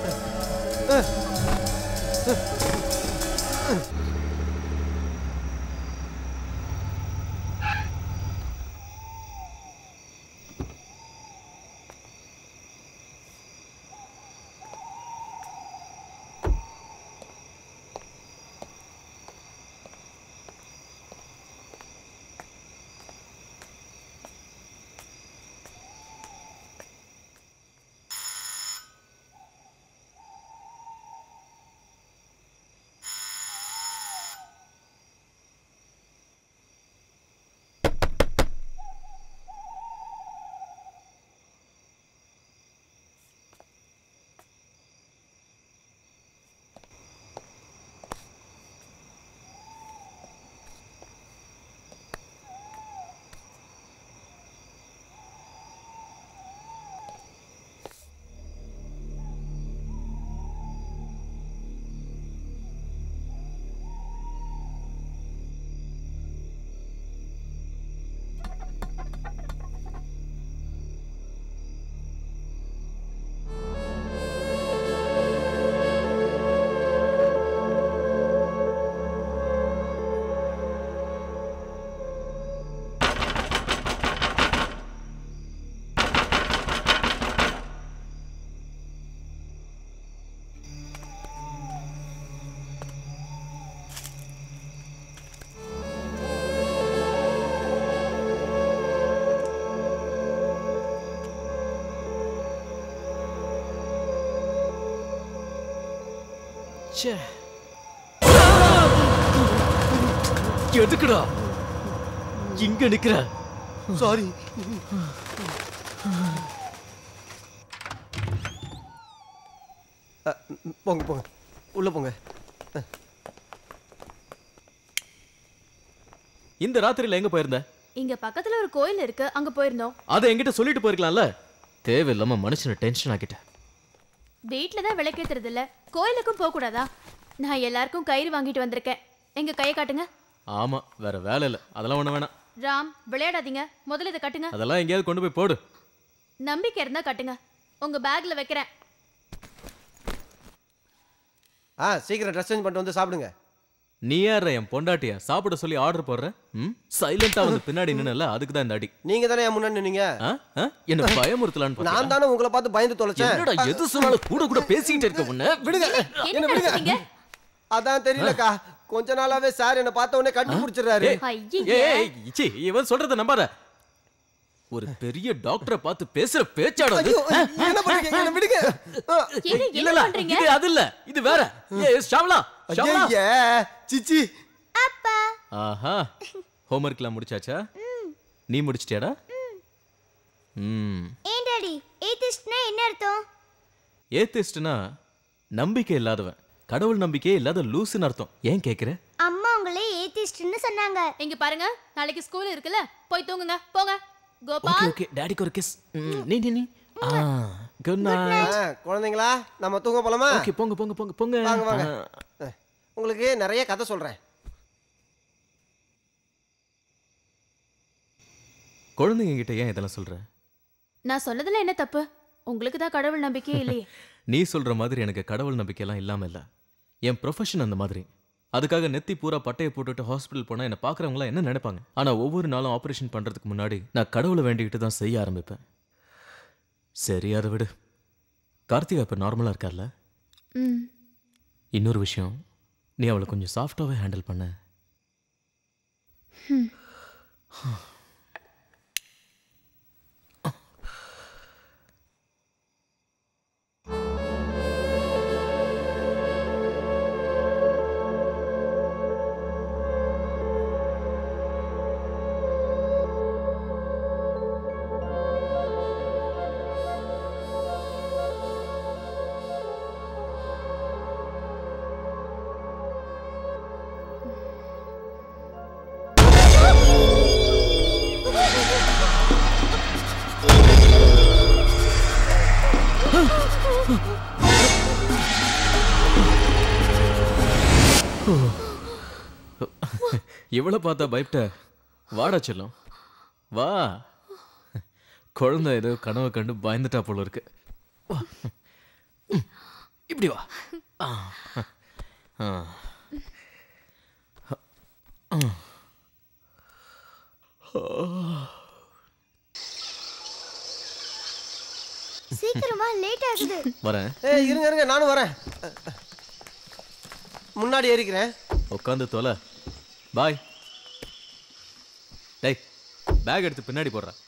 ச்சே எதுக்குடா இங்க நிக்கிற சாரி போங்க போங்க உள்ள போங்க இந்த ராத்திரியில எங்க போயிருந்த இங்க பக்கத்துல ஒரு கோயில் இருக்கு அங்க போயிருந்தோம் அதை என்கிட்ட சொல்லிட்டு போயிருக்கலாம்ல தேவையில்லாம மனுஷனை டென்ஷன் ஆக்கிட்ட வீட்ல தான் விளக்கேத்துறது இல்ல கோயிலுக்கும் போக கூடாதா நான் எல்லாருக்கும் கயிறு வாங்கிட்டு வந்திருக்கேன் எங்க கையை காட்டுங்க ஆமா வேற வேலை இல்ல அதெல்லாம் ஒண்ணு வேணாம் ராம் விளையாடாதீங்க முதல்ல இதை கட்டுங்க அதெல்லாம் எங்கேயாவது கொண்டு போய் போடு நம்பிக்கை இருந்தா கட்டுங்க உங்க பேக்ல வைக்கிறேன் ஆ சீக்கிரம் ட்ரெஸ் சேஞ்ச் பண்ணிட்டு வந்து சாப்பிடுங்க நீ யார என் பொண்டாட்டியா சாப்பிட சொல்லி ஆர்டர் போடுற ம் சைலண்டா வந்து பின்னாடி நின்னல அதுக்கு தான் இந்த அடி நீங்க தானே என் முன்னாடி நின்னீங்க ஆ? ஆ? என்ன பயமுறுத்தலான்னு நான் பாத்தியா? தானே உங்களை பார்த்து பயந்து தொலைச்சேன் என்னடா எது சொன்னாலும் கூட கூட பேசிக்கிட்டே இருக்க முன்ன விடுங்க என்ன விடுங்க அதான் தெரியலக்கா கொஞ்ச நாளாவே சார் என்ன பார்த்த உடனே கண்டுபிடிச்சிடுறாரு ஏய், ஏய், இச்சி, இவன் சொல்றத நம்பாத ஒரு பெரிய டாக்டரை பார்த்து பேசுற பேச்சாடா அது? ஐயோ, என்ன பண்றீங்க என்ன விடுங்க ஏங்க, இல்ல என்ன இல்ல பண்றீங்க? இது அது இல்ல இது வேற ஏய் ஷாம்லா ஷாம்லா ஐயே சிச்சி ஆஹா ஹோம்ஒர்க்லாம் முடிச்சாச்சா நீ முடிச்சிட்டியாடா ம் ஏன் டாடி ஏத்திஸ்ட்னா என்ன அர்த்தம் ஏத்திஸ்ட்னா நம்பிக்கை இல்லாதவன் கடவுள் நம்பிக்கையே இல்லாத லூசுன்னு அர்த்தம் ஏன் கேக்குற அம்மா உங்களே ஏத்திஸ்ட்னு சொன்னாங்க இங்க பாருங்க நாளைக்கு ஸ்கூல் இருக்குல்ல போய் தூங்குங்க போங்க ஓகே கோபால் ஓகே டாடிக்கு ஒரு கிஸ் நீ நீ நீ ஆ குட் நைட் ஆ, குழந்தைங்களா நம்ம தூங்க போலாமா ஓகே போங்க போங்க போங்க போங்க வாங்க வாங்க ஆ. உங்களுக்கு நிறைய கதை சொல்றேன் குழந்தைங்க கிட்ட ஏன் இதெல்லாம் சொல்ற நான் சொன்னதுல என்ன தப்பு உங்களுக்கு தான் கடவுள் நம்பிக்கையே இல்லையே நீ சொல்ற மாதிரி எனக்கு கடவுள் நம்பிக்கையெல்லாம் இல்லாம இல்ல என் ப்ரொஃபஷன் அந்த மாதிரி அதுக்காக நெத்தி பூரா பட்டையை போட்டுட்டு ஹாஸ்பிட்டல் போனா என்ன பார்க்கறவங்களாம் என்ன நினைப்பாங்க ஆனா ஒவ்வொரு நாளும் ஆபரேஷன் பண்றதுக்கு முன்னாடி நான் கடவுளை வேண்டிக்கிட்டு தான் செய்ய ஆரம்பிப்பேன் சரி அதை விடு கார்த்திகா இப்ப நார்மலா இருக்கார்ல ம் இன்னொரு விஷயம் நீ அவளை கொஞ்சம் சாஃப்டாவே ஹேண்டில் பண்ண ம். இவளை பார்த்தா பயப்பட்ட வாடா செல்லம் வா குழந்தை ஏதோ கனவை கண்டு பயந்துட்டா போல இருக்கு வா. ம், இப்படி வா ஆ. ஆ. ஆ. சீக்கிரமா லேட் ஆகுது வரேன் ஏய் இருங்க இருங்க நானும் வரேன் முன்னாடி ஏறிக்கிறேன் உட்காந்து தொலை பாய் டேய் பேக் எடுத்து பின்னாடி போடுறேன்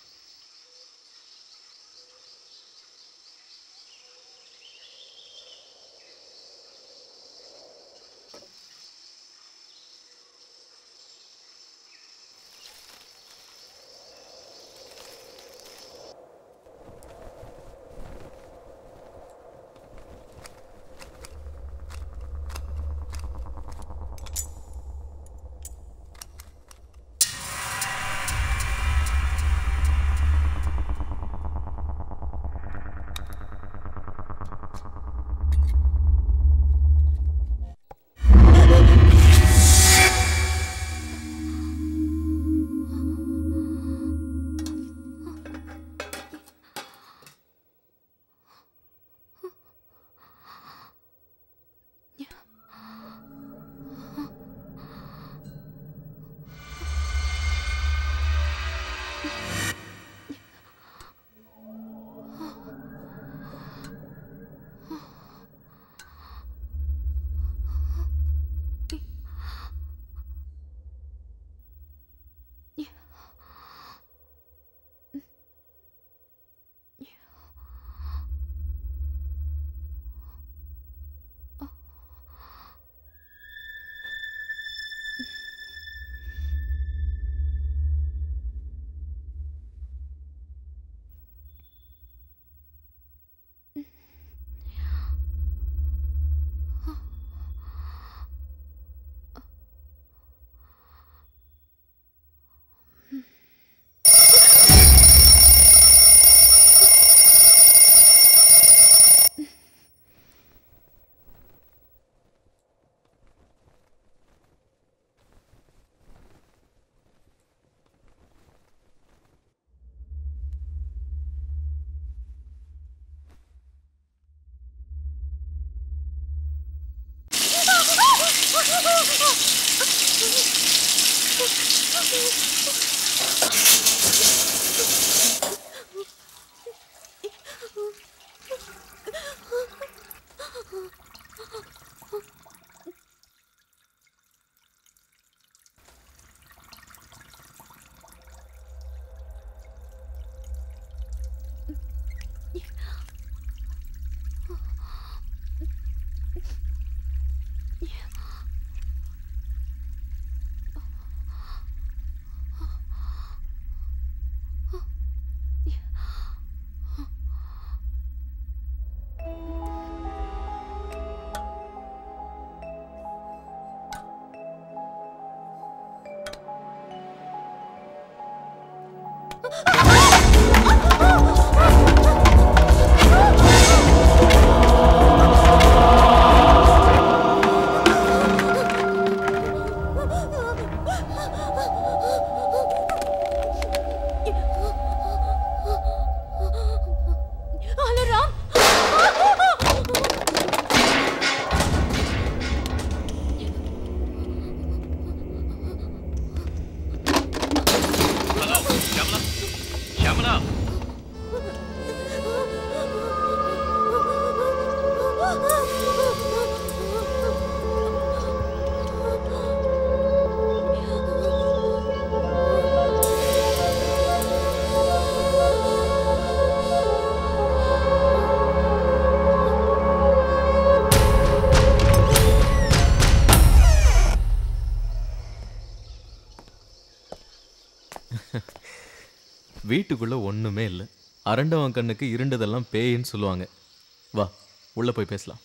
வீட்டுக்குள்ள ஒண்ணுமே இல்லை அரண்டவன் கண்ணுக்கு இருண்டதெல்லாம் பேயின்னு சொல்லுவாங்க வா உள்ள போய் பேசலாம்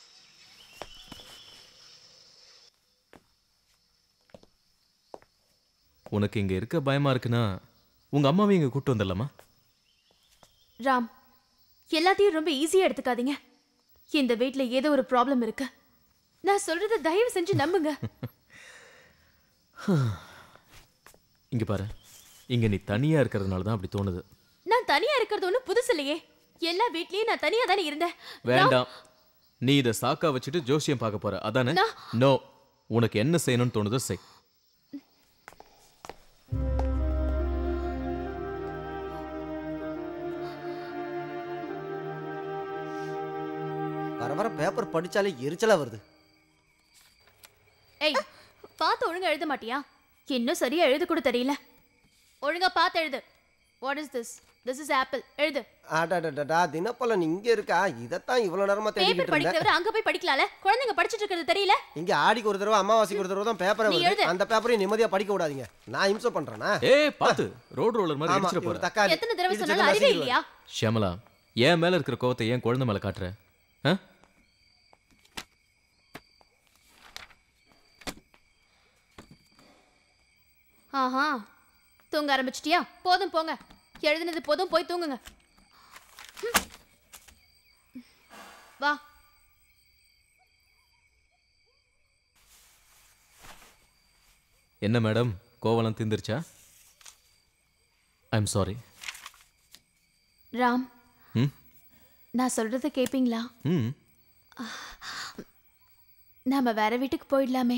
உனக்கு இங்க இருக்க பயமா இருக்குன்னா உங்க அம்மாவை இங்க கூட்டு வந்துடலாமா ராம் எல்லாத்தையும் ரொம்ப ஈஸியா எடுத்துக்காதீங்க இந்த வீட்ல ஏதோ ஒரு ப்ராப்ளம் இருக்கு நான் சொல்றத தயவு செஞ்சு நம்புங்க இங்க பாரு இங்க நீ தனியா இருக்கிறதுனால தான் அப்படி தோணுது நான் தனியா இருக்கிறது ஒன்றும் புதுசு இல்லையே எல்லா வீட்லயும் நான் தனியா தானே இருந்தேன் வேண்டாம் நீ இதை சாக்கா வச்சுட்டு ஜோசியம் பார்க்க போற அதானே நான்- நோ உனக்கு என்ன செய்யணும்னு தோணுதோ செய் வர வர பேப்பர் படிச்சாலே எரிச்சலா வருது ஏய் பார்த்து ஒழுங்கா எழுத மாட்டியா இன்னும் சரியா எழுத கூட தெரியல ஒழுங்கா பார்த்து எழுது what is this this is apple எழுது அடடடடா தினப்பலன் இங்க இருக்கா இதைத்தான் இவ்வளவு நேரமா பேப்பர் தேடிக்கிட்டு இருந்தேன் படிக்கிறவர் அங்க போய் படிக்கலாம்ல குழந்தைங்க படிச்சிட்டு இருக்கிறது தெரியல இங்க ஆடிக்கு ஒரு தடவை அமாவாசைக்கு ஒரு தடவை தான் பேப்பரை நீ வருது எழுது. அந்த பேப்பரையும் நிம்மதியா படிக்க விடாதீங்க நான் இம்சை பண்றேனா ஏய் பாத்து ரோட் ரோலர் மாதிரி ஆமா, இடிச்சிட இவர் போற தக்காளி. எத்தனை தடவை இடிச்சு சொன்னாலும் அறிவே நசுக்கிடுவார். இல்லையா ஷியாமலா என் மேல இருக்கிற கோவத்தை ஏன் குழந்தை மேல காட்டுற ஆ? ஆஹா தூங்க ஆரம்பிச்சிட்டியா போதும் போங்க எழுதுனது போதும் போய் தூங்குங்க ம். வா என்ன மேடம் கோவலம் தீந்துருச்சா ஐம் சாரி ராம் ம் நான் சொல்றத கேப்பீங்களா ம் நாம வேற வீட்டுக்கு போயிடலாமே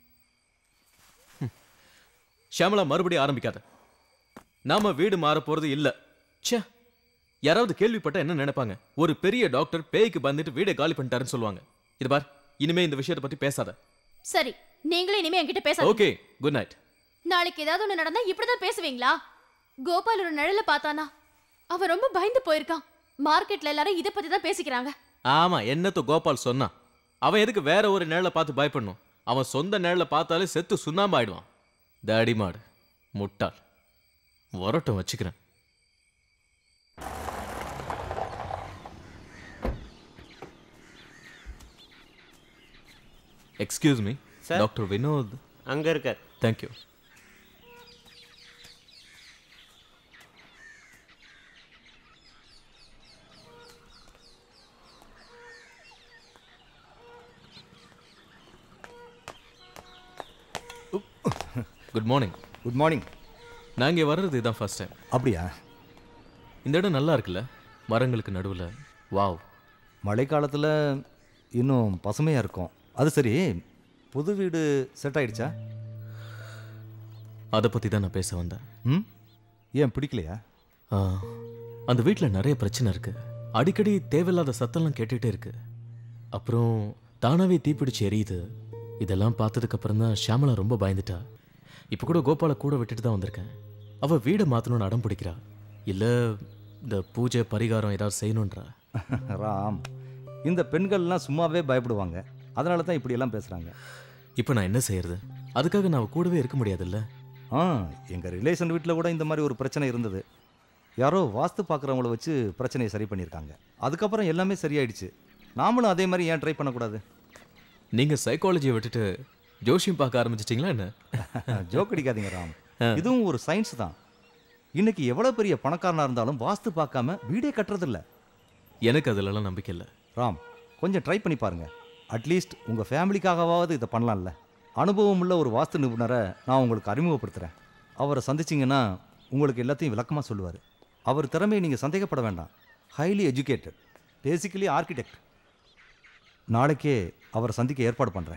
ஷியாமலா மறுபடியும் ஆரம்பிக்காத நாம வீடு மாற போறது இல்ல ச்சே யாராவது கேள்விப்பட்டா என்ன நினைப்பாங்க ஒரு பெரிய டாக்டர் பேய்க்கு வந்துட்டு வீடை காலி பண்ணிட்டாருன்னு சொல்லுவாங்க இது பார் இனிமே இந்த விஷயத்தை பத்தி பேசாத சரி நீங்களும் இனிமே என்கிட்ட பேச ஓகே குட் நைட் நாளைக்கு ஏதாவது ஒண்ணு நடந்தா இப்படிதான் பேசுவீங்களா கோபால் ஒரு நிழல பார்த்தானா அவன் ரொம்ப பயந்து போயிருக்கான் மார்க்கெட்ல எல்லாரும் இத பத்தி தான் பேசிக்கிறாங்க ஆமா என்னத்த கோபால் சொன்னான் அவன் எதுக்கு வேற ஒரு நிழலை பார்த்து பயப்படணும் அவன் சொந்த நிழலை பார்த்தாலே செத்து சுண்ணாம்பு ஆயிடுவான் தடிமாடு முட்டாள் வரட்டும் வச்சுக்கிறேன் excuse me Sir? Doctor Vinod அங்க இருக்கார் thank you good morning good morning நான் இங்கே வர்றது இதான் ஃபர்ஸ்ட் டைம் அப்படியா இந்த இடம் நல்லா இருக்குல்ல மரங்களுக்கு நடுவில் வாவ் மழை காலத்தில் இன்னும் பசுமையாக இருக்கும் அது சரி புது வீடு செட் ஆயிடுச்சா அதை பற்றி தான் நான் பேச வந்தேன் ம் ஏன் பிடிக்கலையா ஆ, அந்த வீட்டில் நிறைய பிரச்சனை இருக்கு அடிக்கடி தேவையில்லாத சத்தம்லாம் கேட்டுகிட்டே இருக்கு அப்புறம் தானாவே தீப்பிடிச்சு எரியுது இதெல்லாம் பார்த்ததுக்கு அப்புறம் தான் ஷியாமலா ரொம்ப பயந்துட்டா இப்போ கூட கோபாலை கூட விட்டுட்டு தான் வந்திருக்கேன் அவ வீடை மாற்றணும்னு அடம் பிடிக்கிறா இல்லை இந்த பூஜை பரிகாரம் ஏதாவது செய்யணுன்றா ராம் இந்த பெண்கள்லாம் சும்மாவே பயப்படுவாங்க அதனால தான் இப்படியெல்லாம் பேசுகிறாங்க இப்போ நான் என்ன செய்யறது அதுக்காக நான் அவ கூடவே இருக்க முடியாதுல்ல ஆ எங்கள் ரிலேஷன் வீட்டில் கூட இந்த மாதிரி ஒரு பிரச்சனை இருந்தது யாரோ வாஸ்து பார்க்குறவங்கள வச்சு பிரச்சனையை சரி பண்ணியிருக்காங்க அதுக்கப்புறம் எல்லாமே சரியாயிடுச்சு நாமளும் அதே மாதிரி ஏன் ட்ரை பண்ணக்கூடாது நீங்கள் சைக்காலஜியை விட்டுட்டு ஜோஷியம் பார்க்க ஆரம்பிச்சிட்டிங்களா என்ன ஜோக் அடிக்காதீங்க ராம் இதுவும் ஒரு சயின்ஸ் தான் இன்னைக்கு எவ்வளோ பெரிய பணக்காரனாக இருந்தாலும் வாஸ்து பார்க்காம வீடே கட்டுறதில்ல எனக்கு அதிலலாம் நம்பிக்கை இல்லை ராம் கொஞ்சம் ட்ரை பண்ணி பாருங்க அட்லீஸ்ட் உங்கள் ஃபேமிலிக்காகவாவது இதை பண்ணலாம்ல அனுபவம் உள்ள ஒரு வாஸ்து நிபுணரை நான் உங்களுக்கு அறிமுகப்படுத்துகிறேன் அவரை சந்திச்சிங்கன்னா உங்களுக்கு எல்லாத்தையும் விளக்கமாக சொல்லுவார் அவர் திறமையை நீங்கள் சந்தேகப்பட வேண்டாம் ஹைலி எஜுகேட்டட் பேசிக்கலி ஆர்கிடெக்ட் நாளைக்கே அவரை சந்திக்க ஏற்பாடு பண்ணுறேன்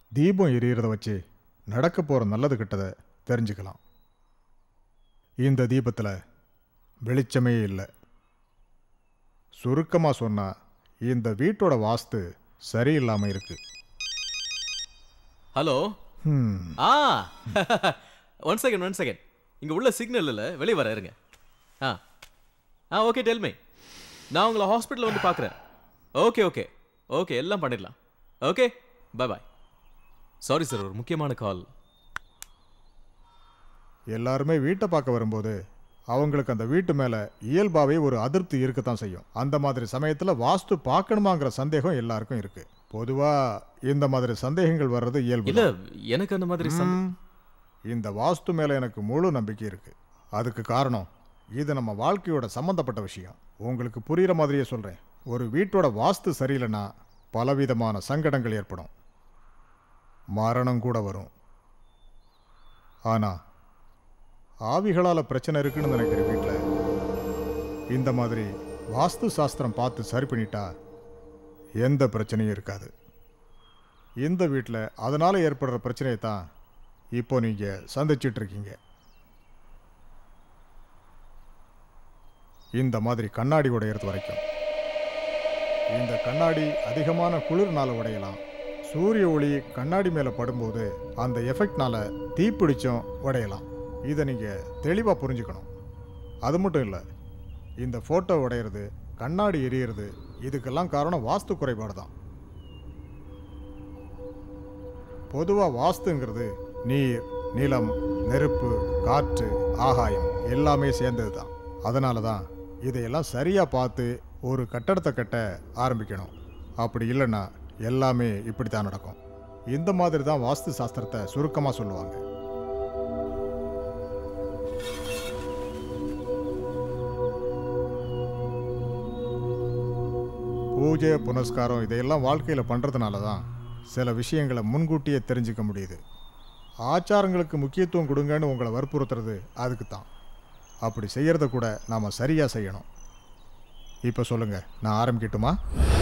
தீபம் எரியறத வச்சு நடக்க போகிற நல்லது கெட்டதை தெரிஞ்சுக்கலாம் இந்த தீபத்தில் வெளிச்சமே இல்லை சுருக்கமாக சொன்னால் இந்த வீட்டோட வாஸ்து சரியில்லாமல் இருக்கு ஹலோ ஹம். ஆ ஒன் செகண்ட் ஒன் செகண்ட் இங்கே உள்ள சிக்னல் இல்லை வெளியே வர இருங்க ஆ ஆ ஓகே டெல்மே நான் உங்களை ஹாஸ்பிட்டலில் வந்து பார்க்குறேன் ஓகே ஓகே ஓகே எல்லாம் பண்ணிடலாம் okay bye bye sorry sir ஒரு முக்கியமான கால் எல்லாருமே வீட்டை பார்க்க வரும்போது அவங்களுக்கு அந்த வீட்டு மேலே இயல்பாகவே ஒரு அதிருப்தி இருக்கத்தான் செய்யும் அந்த மாதிரி சமயத்தில் வாஸ்து பார்க்கணுமாங்கிற சந்தேகம் எல்லாருக்கும் இருக்கு பொதுவாக இந்த மாதிரி சந்தேகங்கள் வர்றது இயல்பு இல்ல தான். எனக்கு அந்த மாதிரி சந்த- ம். இந்த வாஸ்து மேலே எனக்கு முழு நம்பிக்கை இருக்கு அதுக்கு காரணம் இது நம்ம வாழ்க்கையோட சம்மந்தப்பட்ட விஷயம் உங்களுக்கு புரிகிற மாதிரியே சொல்கிறேன் ஒரு வீட்டோட வாஸ்து சரியில்லைன்னா பலவிதமான சங்கடங்கள் ஏற்படும் மரணம் கூட வரும் ஆனால் ஆவிகளால் பிரச்சனை இருக்குன்னு நினைக்கிற வீட்டில் இந்த மாதிரி வாஸ்து சாஸ்திரம் பார்த்து சரி பண்ணிட்டா எந்த பிரச்சனையும் இருக்காது இந்த வீட்டில் அதனால் ஏற்படுற பிரச்சனையை தான் இப்போ நீங்கள் சந்திச்சிட்டு இருக்கீங்க இந்த மாதிரி கண்ணாடி உடையிறது வரைக்கும் இந்த கண்ணாடி அதிகமான குளிர்னால உடையலாம் சூரிய ஒளி கண்ணாடி மேலே படும்போது அந்த எஃபெக்ட்னால தீப்பிடிச்சும் உடையலாம் இதை நீங்கள் தெளிவாக புரிஞ்சுக்கணும் அது மட்டும் இல்லை இந்த ஃபோட்டோ உடையிறது கண்ணாடி எரியறது இதுக்கெல்லாம் காரணம் வாஸ்து குறைபாடு தான் பொதுவாக வாஸ்துங்கிறது நீர் நிலம் நெருப்பு காற்று ஆகாயம் எல்லாமே சேர்ந்தது தான் அதனால தான் இதையெல்லாம் சரியாக பார்த்து ஒரு கட்டடத்தை கட்ட ஆரம்பிக்கணும் அப்படி இல்லைன்னா எல்லாமே இப்படி தான் நடக்கும் இந்த மாதிரி தான் வாஸ்து சாஸ்திரத்தை சுருக்கமாக சொல்லுவாங்க பூஜை புனஸ்காரம் இதையெல்லாம் வாழ்க்கையில் பண்ணுறதுனால தான் சில விஷயங்களை முன்கூட்டியே தெரிஞ்சுக்க முடியுது ஆச்சாரங்களுக்கு முக்கியத்துவம் கொடுங்கன்னு உங்களை வற்புறுத்துறது அதுக்கு தான் அப்படி செய்கிறத கூட நாம் சரியாக செய்யணும் இப்போ சொல்லுங்கள் நான் ஆரம்பிக்கட்டுமா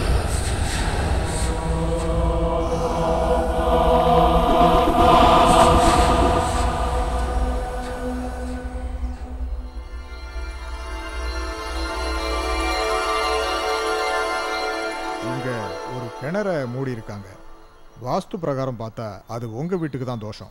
இங்கே ஒரு கிணற மூடி இருக்காங்க வாஸ்து பிரகாரம் பார்த்தா அது உங்கள் வீட்டுக்கு தான் தோஷம்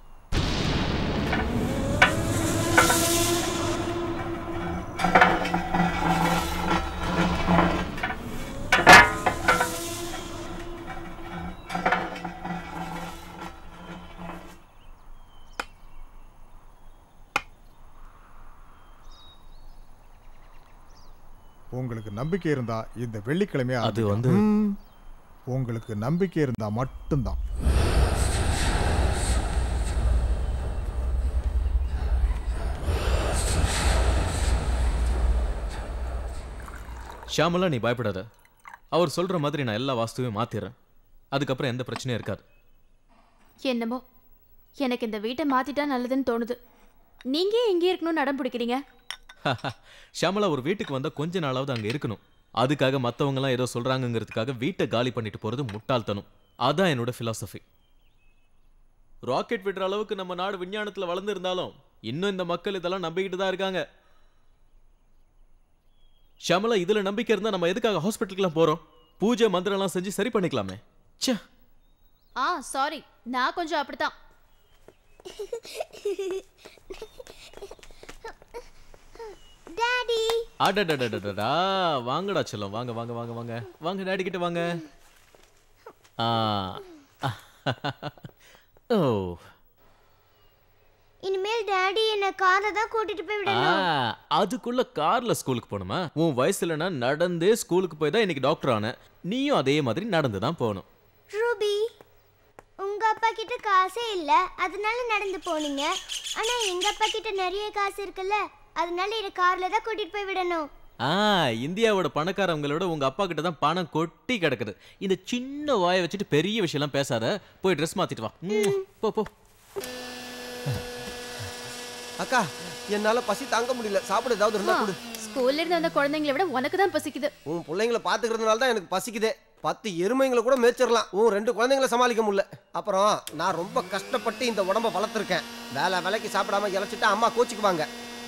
உங்களுக்கு நம்பிக்கை இருந்தா இந்த வெள்ளிக்கிழமையா அது வந்து- ம். உங்களுக்கு நம்பிக்கை இருந்தா மட்டும்தான் ஷியாமலா நீ பயப்படாத அவர் சொல்ற மாதிரி நான் எல்லா வாஸ்துவையும் மாத்திடுறேன் அதுக்கப்புறம் எந்த பிரச்சனையும் இருக்காது என்னமோ எனக்கு இந்த வீட்டை மாத்திட்டா நல்லதுன்னு தோணுது நீங்க ஏன் இங்கே இருக்கணும்னு அடம் பிடிக்கிறீங்க ஷியாமலா ஒரு வீட்டுக்கு வந்தா கொஞ்ச நாளாவது அங்க இருக்கணும் அதுக்காக மத்தவங்கலாம் ஏதோ சொல்றாங்கங்கிறதுக்காக வீட்டை காலி பண்ணிட்டு போறது முட்டாள்தனம் அதான் என்னோட philosophy ராக்கெட் விடுற அளவுக்கு நம்ம நாடு விஞ்ஞானத்துல வளர்ந்துருந்தாலும் இன்னும் இந்த மக்கள் இதெல்லாம் நம்பிக்கிட்டு தான் இருக்காங்க ஷியாமலா இதுல நம்பிக்கை இருந்தா நம்ம எதுக்காக ஹாஸ்பிட்டலுக்குலாம் போறோம் பூஜை மந்திரம்லாம் செஞ்சு சரி பண்ணிக்கலாமே ச்சே ஆ சாரி நான் கொஞ்சம் அப்படித்தான் டாடி அடடடடடடா வாங்கடா செல்லம் வாங்க வாங்க வாங்க வாங்க வாங்க டாடி கிட்ட வாங்க ஆ ஓ இனிமேல் டாடி என்ன கார்ல தான் கூட்டிட்டு போய் ஆ, விடணும் அதுக்குள்ள கார்ல ஸ்கூலுக்கு போகணுமா உன் வயசுல நான் நடந்தே ஸ்கூலுக்கு போய் தான் இன்னைக்கு டாக்டர் ஆனேன் நீயும் அதே மாதிரி நடந்து தான் போகணும் ரூபி உங்க அப்பா கிட்ட காசே இல்ல அதனால நடந்து போனீங்க ஆனா எங்க அப்பா கிட்ட நிறைய காசு இருக்குல்ல அதனால என்ன கார்ல தான் கூட்டிட்டு போய் விடணும் ஆ இந்தியாவோட பணக்காரவங்களோட உங்க அப்பா கிட்ட தான் பணம் கொட்டி கிடக்குது இந்த சின்ன வாயை வச்சுட்டு பெரிய விஷயம்லாம் பேசாத போய் ட்ரெஸ் மாத்திட்டு வா ம், போ போ அக்கா என்னால பசி தாங்க முடியல சாப்பிட ஏதாவது இருந்தா கொடு ஸ்கூல்ல இருந்து வந்த குழந்தைங்களை விட உனக்கு தான் பசிக்குது உன் பிள்ளைங்கள பாத்துக்கிறதுனால தான் எனக்கு பசிக்குதே பத்து எருமைங்களை கூட மேய்ச்சிடலாம் உன் ரெண்டு குழந்தைங்களை சமாளிக்க முடியல அப்புறம் நான் ரொம்ப கஷ்டப்பட்டு இந்த உடம்ப வளர்த்துருக்கேன் வேலை வேலைக்கு சாப்பிடாம இழைச்சிட்டா அம்மா கோச்சிக்குவாங்க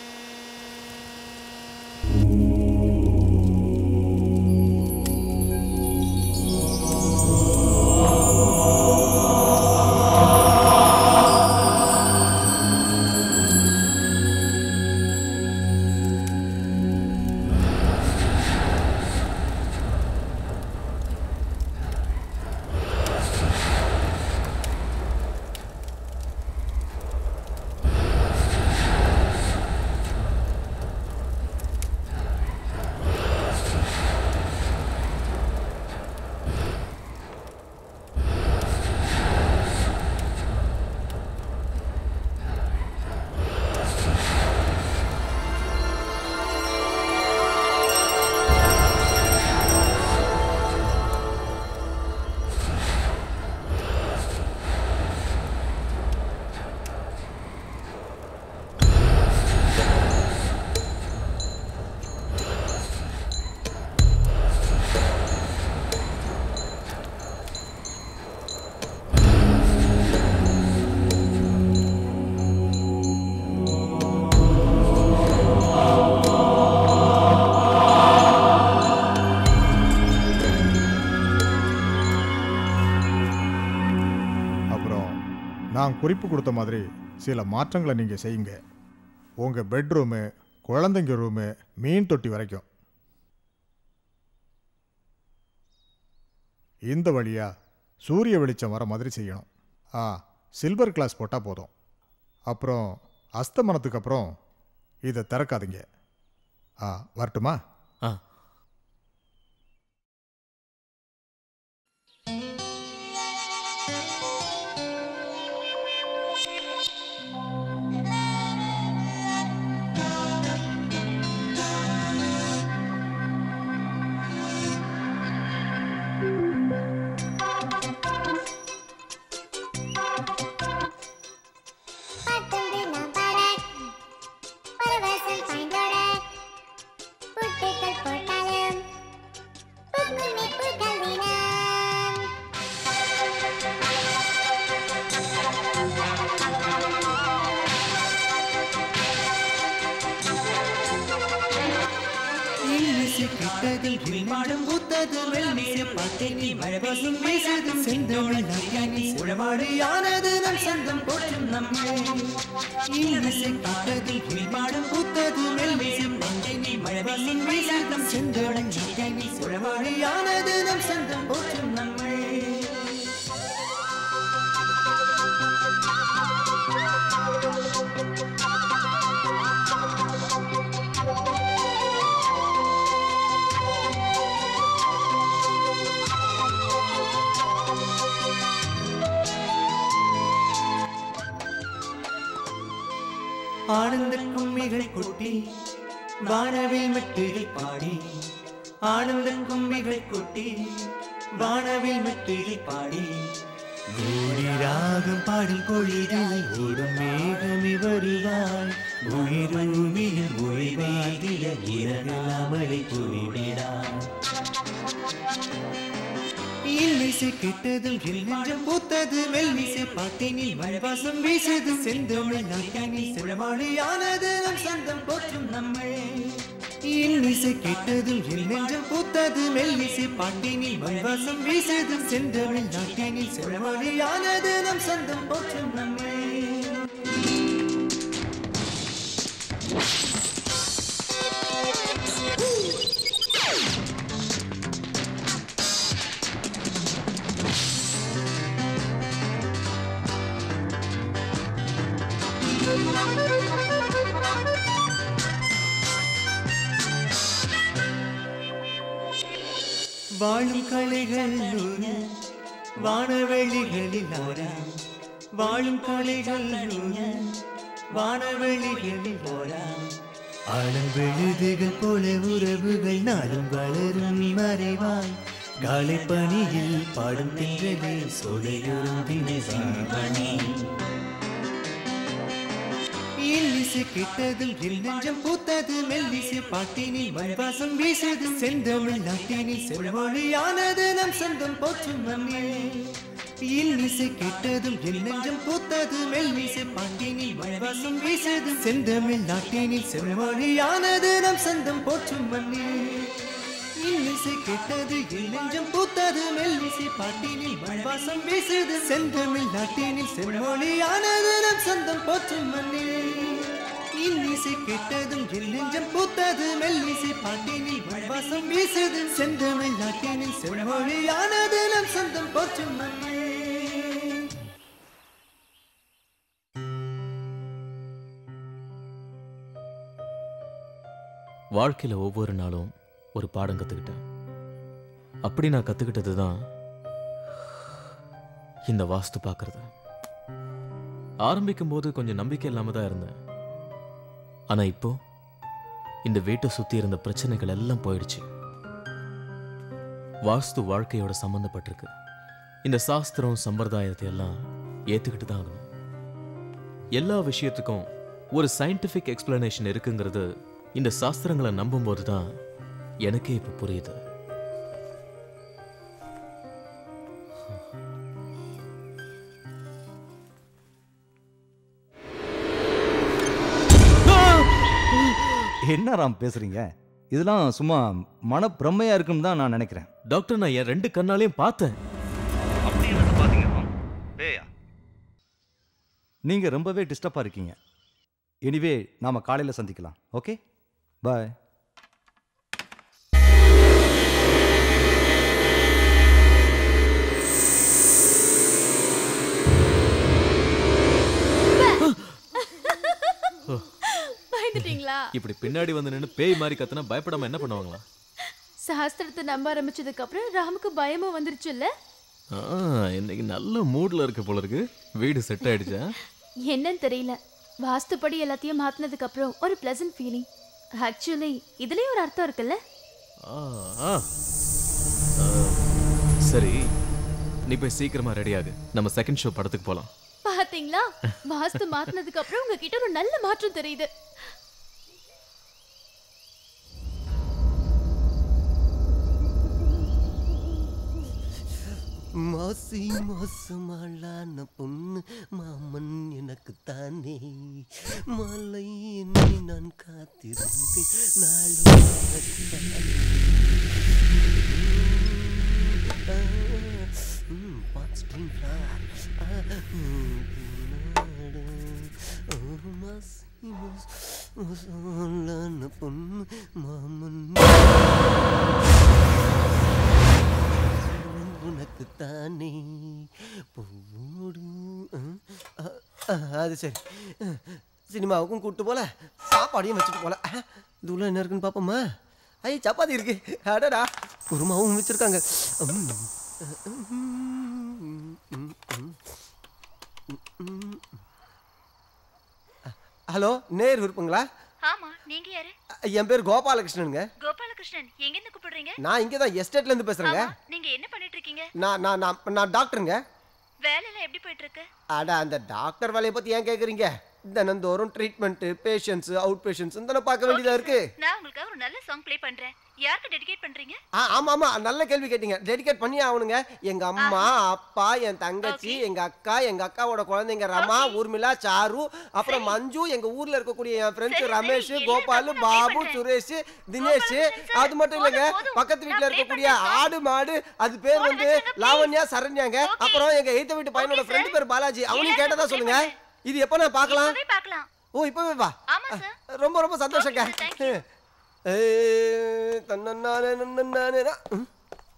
அப்புறம் நான் குறிப்பு கொடுத்த மாதிரி சில மாற்றங்களை நீங்கள் செய்யுங்க உங்கள் பெட்ரூமு குழந்தைங்க ரூமு மீன் தொட்டி வரைக்கும் இந்த வழியா சூரிய வெளிச்சம் வர மாதிரி செய்யணும் ஆ சில்வர் கிளாஸ் போட்டால் போதும் அப்புறம் அஸ்தமனத்துக்கு அப்புறம் இதை திறக்காதீங்க ஆ வரட்டுமா ஆ கிட்டதில் குளிமாடும் பூத்தது வெள்மீரும் பத்தினி மழவசும் வீசதும் செந்தோழன் நகையானி உழவாடியானது நம் சொந்தம் போற்றும் நம்மை இன்னிசை கிட்டதில் குளிமாடும் பூத்தது வெள்மீரும் நெஞ்சனி மழவசும் வீசதும் செந்தோழன் நகையானி உழவாடியானது நம் சொந்தம் போற்றும் நம்மை ஆனந்த கும்மிகள் கொட்டி வானவில் மெட்டில் பாடி ஆனந்த கும்மிகள் கொட்டி வானவில் மெட்டில் பாடி ஓடி ராகம் பாடும் பொழிதாய் ஓடும் மேகமி வருவாய் உயிருமியில் மொழிவாதில இரகலாமலை புரிவிடாய் இல்லிசை கெட்டதும் நெஞ்சம் பூத்தது மெல்லிசை பாட்டினில் மழைவாசம் வீசதும் செந்தமிழ் நாட்டினில் சிறமாளியானது நம் சொந்தம் போற்றும் நம்மை இன்னிசை கெட்டதும் என் நெஞ்சம் பூத்தது மெல்லிசை பாட்டினில் மழைவாசம் வீசதும் செந்தமிழ் நாட்டினில் சிறமாளியானது நம் சொந்தம் போற்றும் நம்மை வாழும் கலைகள் நூறு வானவெளிகளில் ஆரா வாழும் கலைகள் நூறு வானவெளிகளில் ஓரா ஆழம் விழுதுகள் போல உறவுகள் நாளும் வளரும் மறைவாய் காலை பணியில் பாடும் தின்றதே சோலையோரும் தினை சாவணி இன்னிசை இன்னிசை கேட்டதும் என் நெஞ்சம் பூத்தது மெல்லிசை பாட்டினில் மண்வாசம் வீசது செந்தமிழ் நாட்டினில் செல்வழியானது நம் சொந்தம் போற்றும் மண்ணே இன்னிசை கேட்டதும் என் நெஞ்சம் பூத்தது மெல்லிசை பாட்டினில் மண்வாசம் வீசது செந்தமிழ் நாட்டினில் செல்வழியானது நம் சொந்தம் போற்றும் மண்ணே இன்னிசை கேட்டது என் நெஞ்சம் பூத்தது மெல்லிசை பாட்டினில் மண்வாசம் வீசுது செந்தமிழ் நாட்டினில் செம்மொழியானது நம் சொந்தம் போற்றும் மண்ணே இன்னிசை கேட்டதும் என் நெஞ்சம் பூத்தது மெல்லிசை பாட்டினில் மண்வாசம் வீசுது செந்தமிழ் நாட்டினில் செம்மொழியானது நம் சொந்தம் போற்றும் மண்ணே வாழ்க்கையில் ஒவ்வொரு நாளும் ஒரு பாடம் கற்றுக்கிட்டேன் அப்படி நான் கற்றுக்கிட்டது தான் இந்த வாஸ்து பார்க்கறது ஆரம்பிக்கும் போது கொஞ்சம் நம்பிக்கை இல்லாமல் தான் இருந்தேன் ஆனால் இப்போ இந்த வீட்டை சுற்றி இருந்த பிரச்சனைகள் எல்லாம் போயிடுச்சு வாஸ்து வாழ்க்கையோட சம்மந்தப்பட்டிருக்கு இந்த சாஸ்திரம் சம்பிரதாயத்தை எல்லாம் ஏற்றுக்கிட்டு தான் ஆகணும் எல்லா விஷயத்துக்கும் ஒரு சயின்டிஃபிக் எக்ஸ்பிளனேஷன் இருக்குங்கிறது இந்த சாஸ்திரங்களை நம்பும்போது தான் எனக்கே இப்போ புரியுது என்ன ராம் பேசுறீங்க இதெல்லாம் சும்மா மன பிரம்மையா இருக்குன்னு தான் நான் நினைக்கிறேன் டாக்டர் நான் என் ரெண்டு கண்ணாலையும் பார்த்தேன் அப்படி என்னது பாத்தீங்க ராம் பேயா நீங்க ரொம்பவே டிஸ்டர்பா இருக்கீங்க எனிவே நாம காலையில சந்திக்கலாம் ஓகே பாய் பயந்துட்டீங்களா இப்படி பின்னாடி வந்து நின்று பேய் மாதிரி கத்துனா பயப்படாம என்ன பண்ணுவாங்களா சாஸ்திரத்தை நம்ப ஆரம்பிச்சதுக்கு அப்புறம் ராமுக்கு பயமும் வந்துருச்சுல்ல ஆ, இன்னைக்கு நல்ல மூட்ல இருக்கு போல இருக்கு வீடு செட் ஆயிடுச்சா என்னன்னு தெரியல வாஸ்துப்படி எல்லாத்தையும் மாத்தினதுக்கு அப்புறம் ஒரு பிளசன்ட் ஃபீலிங் ஆக்சுவலி இதுலயும் ஒரு அர்த்தம் இருக்குல்ல ஆ, ஆ. ஆ, சரி நீ போய் சீக்கிரமா ரெடி ஆகு நம்ம செகண்ட் ஷோ படத்துக்கு போலாம் பாத்தீங்களா வாஸ்து மாத்தினதுக்கு அப்புறம் உங்ககிட்ட ஒரு நல்ல மாற்றம் தெரியுது மாசி மாசமாளான பொண்ணு மாமன் எனக்கு தானே மாலை என்னை நான் காத்திருந்தேன் நாளும் உனக்குத்தானே. ஆ, ம், பாட் ஸ்ட்ரிங் ஃப்ளவர். ஆ, ம், நாடு. ஓ, மாசி மாசமாளான பொண்ணு மாமன் உனக்கு தானே பூவோடு அஹ், அஹ், அஹ், அது சரி அஹ், சினிமாவுக்கும் கூட்டு போல சாப்பாடையும் வச்சுட்டு போல அஹ், இது உள்ள என்ன இருக்குன்னு பார்ப்போமா ஐ சப்பாத்தி இருக்கு அடடா குருமாவும் வச்சிருக்காங்க உம். ஹலோ நேர் விருப்பங்களா ஆமா நீங்க யாரு என் பேர் கோபாலகிருஷ்ணனுங்க கோபாலகிருஷ்ணன் எங்க இருந்து கூப்பிடுறீங்க நான் இங்கே தான் எஸ்டேட்ல இருந்து பேசுறேங்க ஆமா, நீங்க என்ன பண்ணிட்டு இருக்கீங்க நான் நான் நான் நான் டாக்டருங்க வேலையெல்லாம் எப்படி போயிட்டு இருக்கு அட அந்த டாக்டர் வேலையை பத்தி ஏன் கேக்குறீங்க தினந்தோறும் ட்ரீட்மெண்ட் பேஷண்ட்ஸ் அவுட் பேஷண்ட்ஸ் தானே பார்க்க வேண்டியதா இருக்கு நான் உங்களுக்காக ஒரு நல்ல சாங் ப்ளே பண்றேன் யாருக்கு டெடிகேட் பண்றீங்க ஆ ஆமா ஆமா நல்ல கேள்வி கேட்டீங்க டெடிகேட் பண்ணி ஆகணுங்க எங்க அம்மா அப்பா என் தங்கச்சி எங்க அக்கா எங்க அக்காவோட குழந்தைங்க ரமா ஊர்மிளா சாரு அப்புறம் மஞ்சு எங்க ஊர்ல இருக்கக்கூடிய என் ஃப்ரெண்ட்ஸ் ரமேஷ் கோபால் பாபு சுரேஷ் தினேஷ் அது மட்டும் இல்லைங்க பக்கத்து வீட்ல இருக்கக்கூடிய ஆடு மாடு அது பேர் வந்து லாவண்யா சரண்யாங்க அப்புறம் எங்க எய்த்த வீட்டு பையனோட ஃப்ரெண்டு பேர் பாலாஜி அவனையும் கேட்டதா சொல்லுங்க இது எப்ப நான் பார்க்கலாம் இப்பவே பார்க்கலாம் ஓ இப்பவே வா ஆமா சார் ரொம்ப ரொம்ப சந்தோஷங்க ஏய், தன்னன்னானே நன்னன்னானே நா. ம்.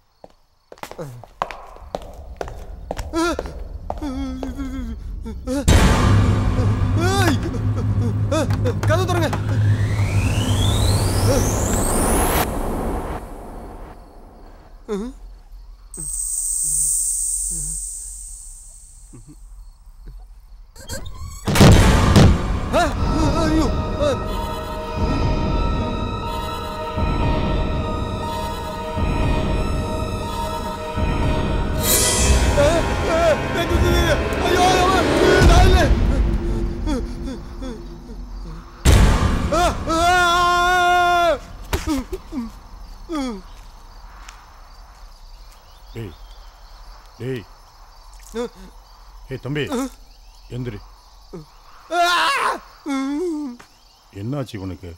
ஏய்! கதவு திறங்க ம். ஆ, ஐயோ ஆ. ஐயோ நான் இல்லை ஏய் ஏய் தம்பி எந்திரி என்னாச்சு இவனுக்கு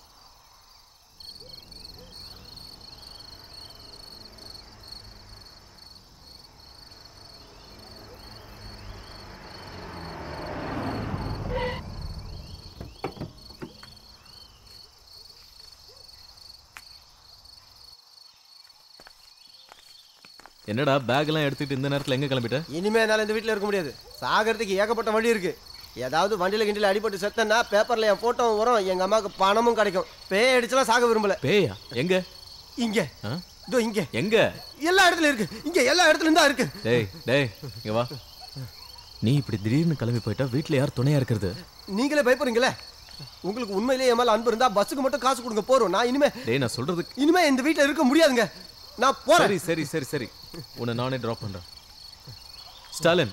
என்னடா பேக் எல்லாம் எடுத்துட்டு இந்த நேரத்துல எங்க கிளம்பிட்ட இனிமே என்னால இந்த வீட்டில் இருக்க முடியாது சாகிறதுக்கு ஏகப்பட்ட வழி இருக்கு ஏதாவது வண்டியில் கிண்டியில் அடிபட்டு செத்தேன்னா பேப்பர்ல என் போட்டோவும் வரும் எங்க அம்மாவுக்கு பணமும் கிடைக்கும் பேய் அடிச்சலாம் சாக விரும்பல பேயா எங்க இங்க ஆ? இதோ இங்க எங்க எல்லா இடத்துலயும் இருக்கு இங்க எல்லா இடத்துலயும் தான் இருக்கு டேய் டேய் இங்க வா நீ இப்படி திடீர்னு கிளம்பி போயிட்டா வீட்ல யார் துணையா இருக்கிறது நீங்களே பயப்படுறீங்களே உங்களுக்கு உண்மையிலேயே என் மேல அன்பு இருந்தா பஸ்ஸுக்கு மட்டும் காசு கொடுங்க போறோம் நான் இனிமே டேய் நான் சொல்றது இனிமே இந்த வீட்டில் இருக்க முடியாதுங்க நான் போறேன் சரி சரி சரி சரி உன்னை நானே டிராப் பண்றேன் ஸ்டாலின்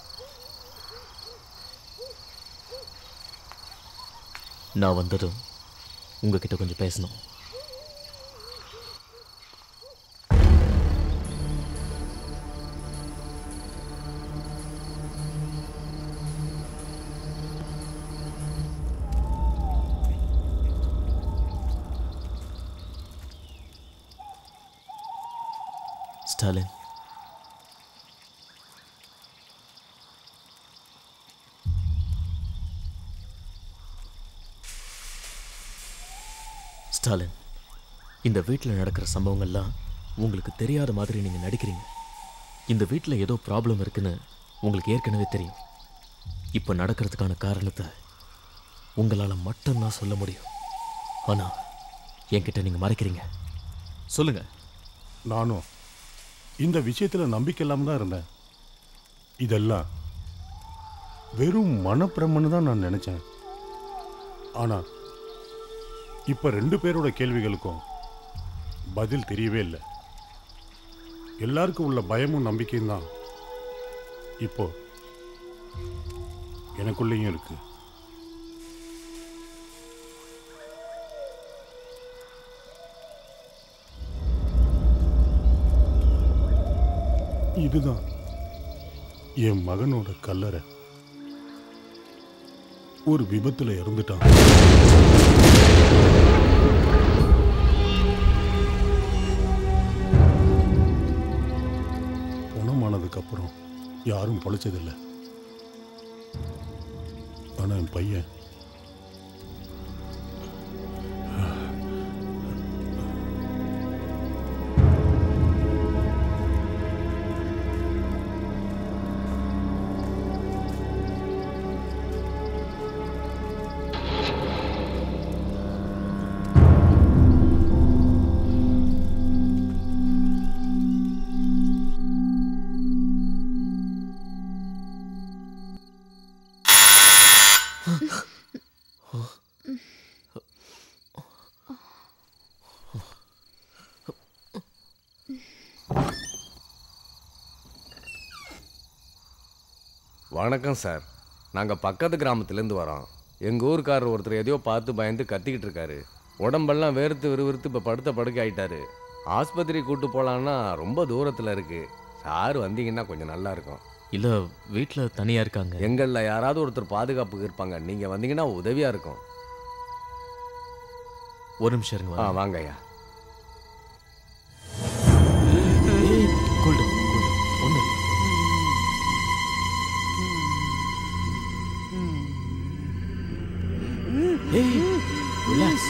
நான் வந்ததும் உங்ககிட்ட கொஞ்சம் பேசணும் ஸ்டாலின் ஸ்டாலின் இந்த வீட்டில் நடக்கிற சம்பவங்கள்லாம் உங்களுக்கு தெரியாத மாதிரி நீங்கள் நடிக்கிறீங்க இந்த வீட்டில் ஏதோ ப்ராப்ளம் இருக்குன்னு உங்களுக்கு ஏற்கனவே தெரியும் இப்போ நடக்கிறதுக்கான காரணத்தை உங்களால் மட்டும்தான் சொல்ல முடியும் ஆனால் என்கிட்ட நீங்கள் மறைக்கிறீங்க சொல்லுங்கள் நானும் இந்த விஷயத்தில் நம்பிக்கை இல்லாமல் தான் இருந்தேன் இதெல்லாம் வெறும் மனப்பிரமன்னு தான் நான் நினச்சேன் ஆனால் இப்போ ரெண்டு பேரோட கேள்விகளுக்கும் பதில் தெரியவே இல்லை எல்லாருக்கும் உள்ள பயமும் நம்பிக்கையும் தான் இப்போ எனக்குள்ளேயும் இருக்கு இதுதான் என் மகனோட கல்லறை ஒரு விபத்துல இறந்துட்டான் குணமானதுக்கு அப்புறம் யாரும் பொழைச்சதில்லை ஆனா என் பையன் வணக்கம் சார் நாங்கள் பக்கத்து கிராமத்துலேருந்து வரோம் எங்கள் ஊருக்காரர் ஒருத்தர் எதையோ பார்த்து பயந்து கத்திக்கிட்டு இருக்காரு உடம்பெல்லாம் வேர்த்து விறுவிறுத்து இப்போ படுத்த படுக்க ஆயிட்டாரு ஆஸ்பத்திரி கூட்டு போகலான்னா ரொம்ப தூரத்தில் இருக்குது சார் வந்தீங்கன்னா கொஞ்சம் நல்லா இருக்கும் இல்லை வீட்டில் தனியாக இருக்காங்க எங்களில் யாராவது ஒருத்தர் பாதுகாப்புக்கு இருப்பாங்க நீங்கள் வந்தீங்கன்னா உதவியாக இருக்கும் ஒரு நிமிஷம் இருங்க ஆ வரேன். வாங்க ஐயா Cool down, cool down. ஒண்ணும் இல்ல. ஏய் ரிலாக்ஸ்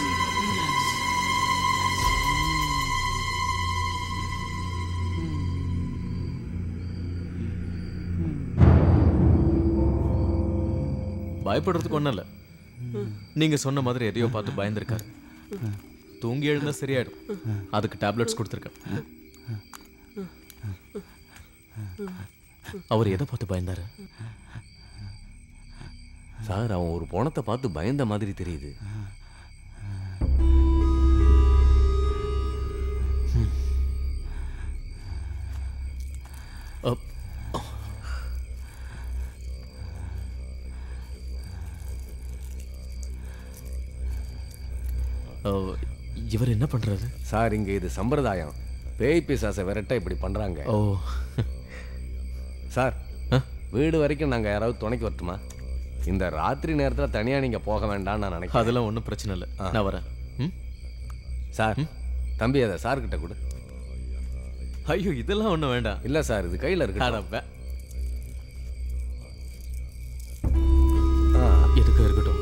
பயப்படுறதுக்கு ஒன்றும் இல்லை நீங்க சொன்ன மாதிரி எதையோ பார்த்து பயந்துருக்காரு தூங்கி எழுந்தா சரியாயிடும் அதுக்கு டேப்லெட்ஸ் கொடுத்துருக்கேன் அவர் எதை பார்த்து பயந்தாரு சார் அவன் ஒரு பணத்தை பார்த்து பயந்த மாதிரி தெரியுது அப். அஹ், இவர் என்ன பண்றாரு சார் இங்கே இது சம்பிரதாயம் பேய் பிசாசை விரட்ட இப்படி பண்ணுறாங்க ஓ சார் வீடு வரைக்கும் நாங்கள் யாராவது துணைக்கு வரட்டுமா இந்த ராத்திரி நேரத்தில் தனியாக நீங்கள் போக வேண்டாம்னு நான் நினைக்கிறேன் அதெல்லாம் ஒன்றும் பிரச்சனை இல்லை நான் வரேன் ம் சார் தம்பி அதை சார்கிட்ட கொடு ஐயோ இதெல்லாம் ஒன்றும் வேண்டாம் இல்லை சார் இது கையில் இருக்கு அடப்ப. எதுக்கு இருக்கட்டும்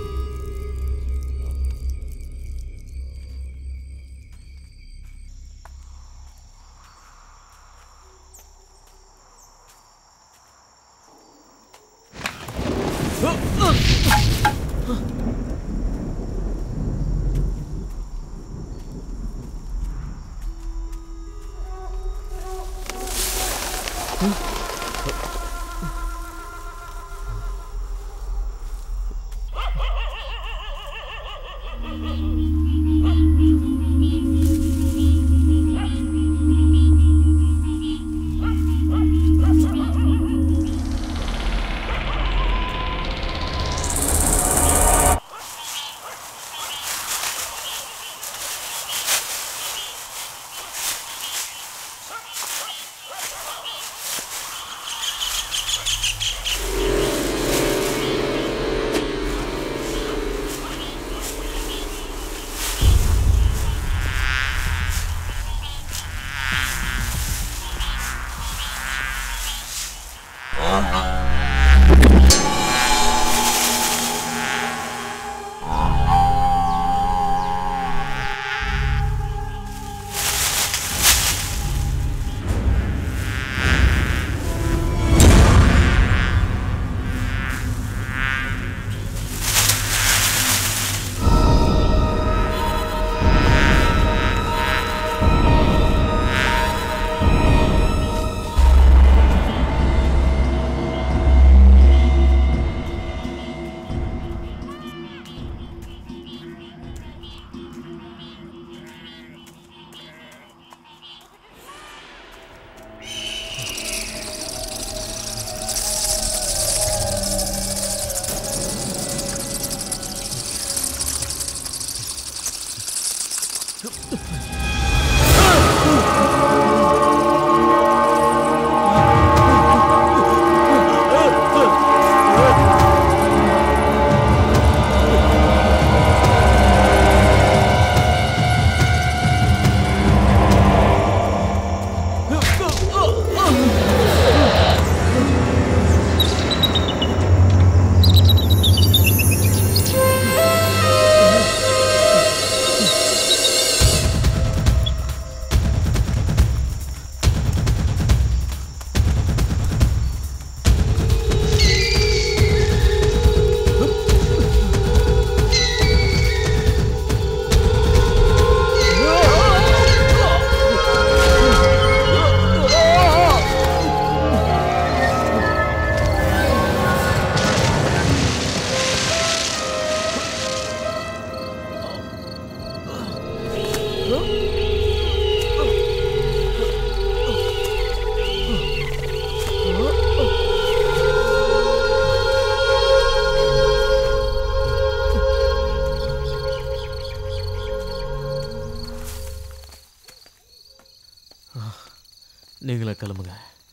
நீங்களே கிளம்புங்க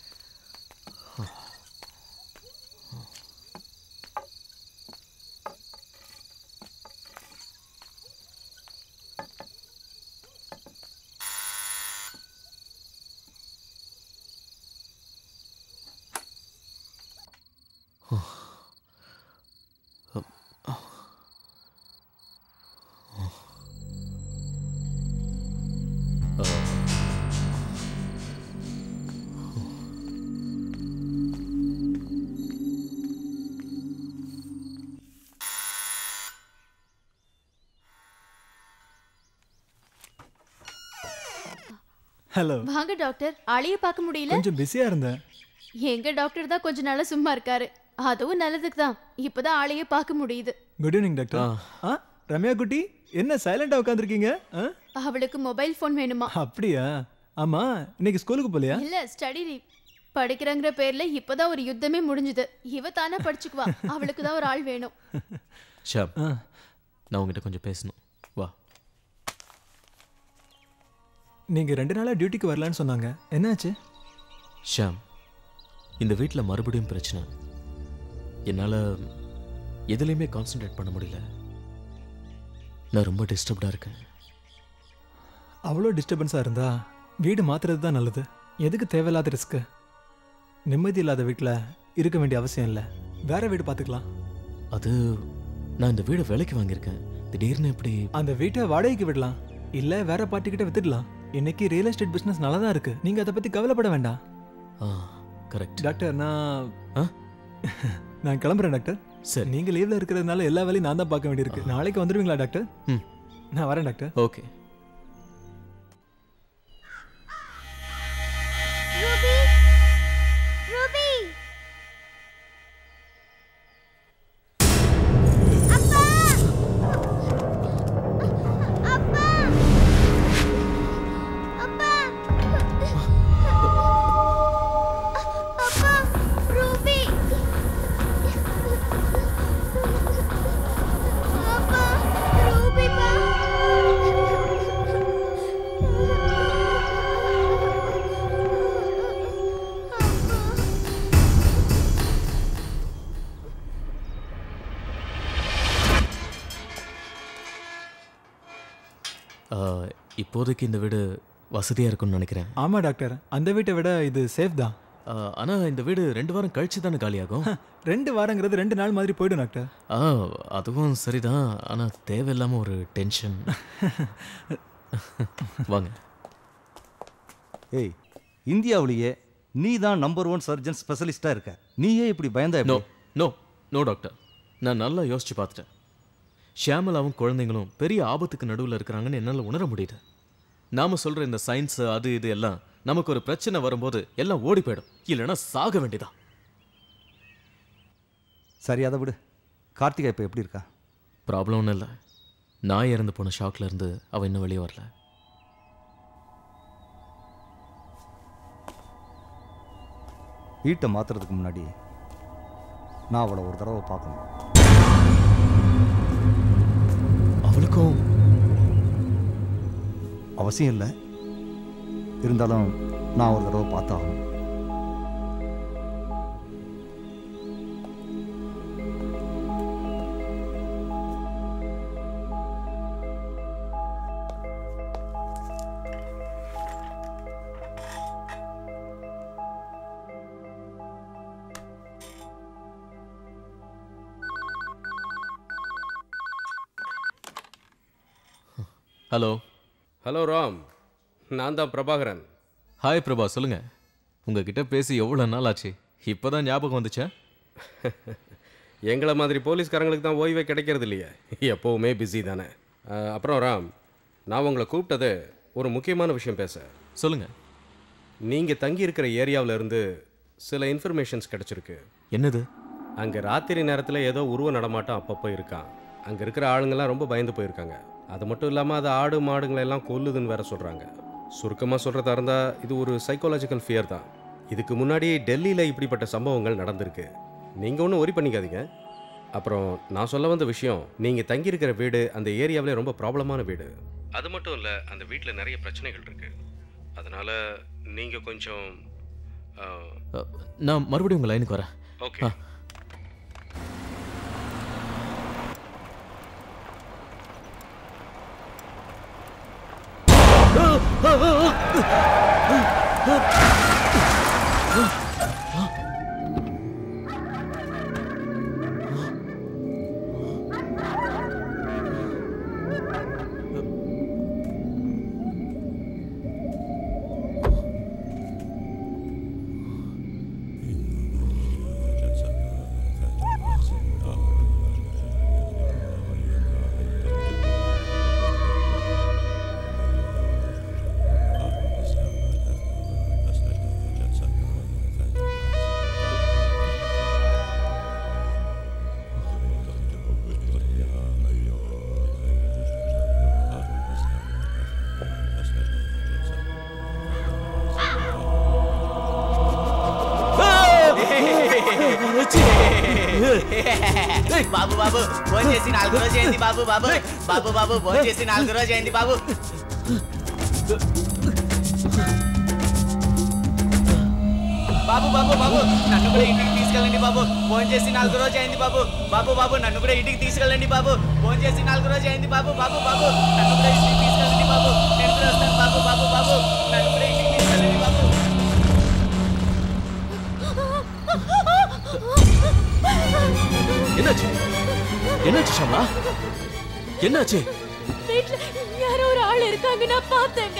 ஹலோ வாங்க டாக்டர் ஆளைய பார்க்க முடியல கொஞ்சம் பிஸியா இருந்தேன் எங்க டாக்டர் தான் கொஞ்ச நாளா சும்மா இருக்காரு அதுவும் நல்லதுக்கு தான் இப்பதான் ஆளையே பார்க்க முடியுது குட் ஈவினிங் டாக்டர் ஆ ரம்யா குட்டி என்ன சைலண்டா உட்காந்துருக்கீங்க அவளுக்கு மொபைல் ஃபோன் வேணுமா அப்படியா ஆமா இன்னைக்கு ஸ்கூலுக்கு போலையா இல்ல ஸ்டடி லீவ் படிக்கிறங்கிற பேர்ல இப்பதான் ஒரு யுத்தமே முடிஞ்சுது இவ தானே படிச்சுக்குவா அவளுக்கு தான் ஒரு ஆள் வேணும் ஷாப் நான் உங்ககிட்ட கொஞ்சம் பேசணும் வா நீங்க ரெண்டு நாளா டியூட்டிக்கு வரலான்னு சொன்னாங்க என்னாச்சு ஷாம் இந்த வீட்டில் மறுபடியும் பிரச்சனை என்னால் எதுலேயுமே கான்சென்ட்ரேட் பண்ண முடியல நான் ரொம்ப டிஸ்டர்ப்டாக இருக்கேன் அவ்வளோ டிஸ்டர்பன்ஸாக இருந்தா வீடு மாத்துறது தான் நல்லது எதுக்கு தேவையில்லாத ரிஸ்க்கு நிம்மதி இல்லாத வீட்டில் இருக்க வேண்டிய அவசியம் இல்லை வேற வீடு பார்த்துக்கலாம் அது நான் இந்த வீடை விலைக்கு வாங்கியிருக்கேன் திடீர்னு எப்படி அந்த வீட்டை வாடகைக்கு விடலாம் இல்லை வேற பார்ட்டிக்கிட்ட வித்துடலாம் இன்னைக்கு ரியல் எஸ்டேட் பிஸ்னஸ் நல்லா தான் இருக்கு நீங்கள் அதை பற்றி கவலைப்பட வேண்டாம் ஆ கரெக்ட் டாக்டர் நான் நான் கிளம்புறேன் டாக்டர் சரி நீங்கள் லீவில் இருக்கிறதுனால எல்லா வேலையும் நான் தான் பார்க்க வேண்டியிருக்கு நாளைக்கு வந்துடுவீங்களா டாக்டர் ம் நான் வரேன் டாக்டர் ஓகே ரூபி ரூபி அப்பா அப்பா அப்பா அப்பா ரூபி அப்பா ரூபி பா ஆ, இப்போதைக்கு இந்த வீடு வசதியாக இருக்கும்னு நினைக்கிறேன் ஆமாம் டாக்டர் அந்த வீட்டை விட இது சேஃப் தான் ஆ, ஆனால் இந்த வீடு ரெண்டு வாரம் கழிச்சு தானே காலியாகும் ரெண்டு வாரங்கிறது ரெண்டு நாள் மாதிரி போயிடும் டாக்டர் ஆ அதுவும் சரிதான் ஆனால் தேவையில்லாமல் ஒரு டென்ஷன் வாங்க ஏய் இந்தியாவிலேயே நீ தான் நம்பர் ஒன் சர்ஜன் ஸ்பெஷலிஸ்டாக இருக்க நீயே இப்படி பயந்தா நோ எப்படி நோ நோ டாக்டர் நான் நல்லா யோசிச்சு பார்த்துட்டேன் ஷியாமலாவும் குழந்தைங்களும் பெரிய ஆபத்துக்கு நடுவில் இருக்கிறாங்கன்னு என்னால் உணர முடியுது நாம சொல்ற இந்த சயின்ஸ் அது இது எல்லாம் நமக்கு ஒரு பிரச்சனை வரும்போது எல்லாம் ஓடி போயிடும் இல்லைன்னா சாக வேண்டியதான் சரி அதை விடு கார்த்திகா இப்போ எப்படி இருக்கா ப்ராப்ளம் ஒன்றும் இல்லை நான் இறந்து போன ஷாக்ல இருந்து அவ இன்னும் வெளியே வரல வீட்டை மாத்துறதுக்கு முன்னாடி நான் அவளை ஒரு தடவை பார்க்கணும் அவளுக்கும் அவசியம் இல்லை இருந்தாலும் நான் ஒரு தடவை பார்த்தாகணும் ஹலோ ஹலோ ராம் நான் தான் பிரபாகரன் ஹாய் பிரபா சொல்லுங்க உங்ககிட்ட பேசி எவ்வளோ நாள் ஆச்சு இப்போதான் ஞாபகம் வந்துச்சா எங்களை மாதிரி போலீஸ்காரங்களுக்கு தான் ஓய்வே கிடைக்கிறது இல்லையே எப்போவுமே பிஸி தானே அஹ், அப்புறம் ராம் நான் உங்களை கூப்பிட்டது ஒரு முக்கியமான விஷயம் பேச சொல்லுங்க நீங்கள் தங்கி இருக்கிற ஏரியாவுல இருந்து சில இன்ஃபர்மேஷன்ஸ் கிடைச்சிருக்கு என்னது அங்கே ராத்திரி நேரத்தில் ஏதோ உருவ நடமாட்டம் அப்பப்போ இருக்கான் அங்கே இருக்கிற ஆளுங்கெல்லாம் ரொம்ப பயந்து போயிருக்காங்க அது மட்டும் இல்லாமல் அது ஆடு மாடுங்களை எல்லாம் கொல்லுதுன்னு வேற சொல்கிறாங்க சுருக்கமாக சொல்கிறதா இருந்தால் இது ஒரு சைக்காலஜிக்கல் ஃபியர் தான் இதுக்கு முன்னாடி டெல்லியில் இப்படிப்பட்ட சம்பவங்கள் நடந்திருக்கு நீங்கள் ஒன்றும் ஒரி பண்ணிக்காதீங்க அப்புறம் நான் சொல்ல வந்த விஷயம் நீங்கள் தங்கியிருக்கிற வீடு அந்த ஏரியாவிலே ரொம்ப ப்ராப்ளமான வீடு அது மட்டும் இல்லை அந்த வீட்டில் நிறைய பிரச்சனைகள் இருக்குது அதனால் நீங்கள் கொஞ்சம் அஹ், அ, நான் மறுபடியும் உங்கள் லைனுக்கு வரேன் ஓகே ஆ బాబు బాబు ఫోన్ చేసి నాలుగు రోజు అయింది బాబు బాబు బాబు బాబు ఫోన్ చేసి నాలుగు రోజు అయింది బాబు బాబు బాబు బాబు నన్ను కూడా ఇంటికి తీసుకెళ్ళండి బాబు ఫోన్ చేసి నాలుగు రోజు అయింది బాబు బాబు బాబు నన్ను కూడా ఇంటికి తీసుకెళ్ళండి బాబు ఫోన్ చేసి నాలుగు రోజు అయింది బాబు బాబు బాబు నన్ను కూడా ఇంటికి తీసుకెళ్ళండి బాబు నేను కూడా వస్తాను బాబు బాబు బాబు నన్ను కూడా ఇంటికి తీసుకెళ్ళండి బాబు என்னாச்சு என்னாச்சு ஷாம்லா என்னாச்சு வீட்ல யாரோ ஒரு ஆள் இருக்காங்க நான் பார்த்தேங்க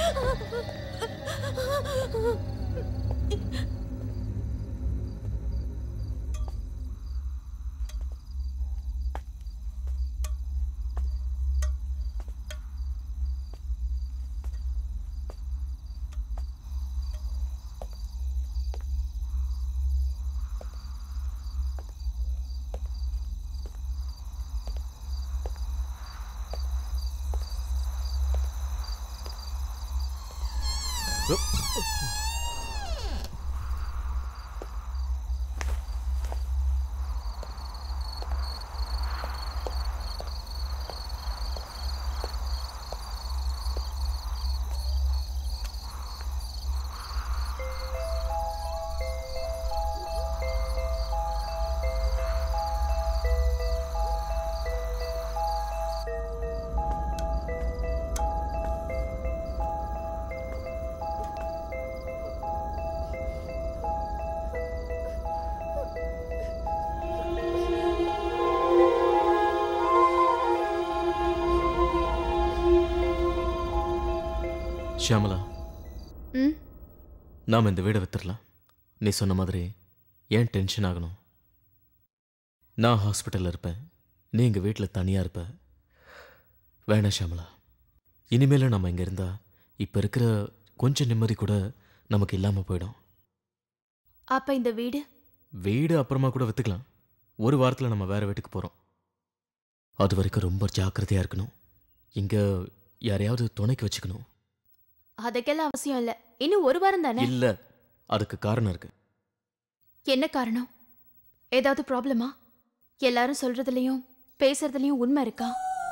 ஷியாமலா ம் நாம் இந்த வீடை வித்துடலாம் நீ சொன்ன மாதிரி ஏன் டென்ஷன் ஆகணும் நான் ஹாஸ்பிட்டலில் இருப்பேன் நீ எங்கள் வீட்டில் தனியாக இருப்ப வேணாம் ஷியாமலா இனிமேல் நம்ம இங்கே இருந்தா இப்போ இருக்கிற கொஞ்சம் நிம்மதி கூட நமக்கு இல்லாமல் போயிடும் அப்ப இந்த வீடு வீடு அப்புறமா கூட விற்றுக்கலாம் ஒரு வாரத்தில் நம்ம வேறு வீட்டுக்கு போகிறோம் அது வரைக்கும் ரொம்ப ஜாக்கிரதையாக இருக்கணும் இங்கே யாரையாவது துணைக்கு வச்சுக்கணும் அதுக்கெல்லாம் அவசியம் இல்ல இன்னும் ஒரு வாரம் தானே இல்லை அதுக்கு காரணம் இருக்கு என்ன காரணம் ஏதாவது ப்ராப்ளமா எல்லாரும் சொல்றதுலயும் பேசுறதுலயும் உண்மை இருக்கா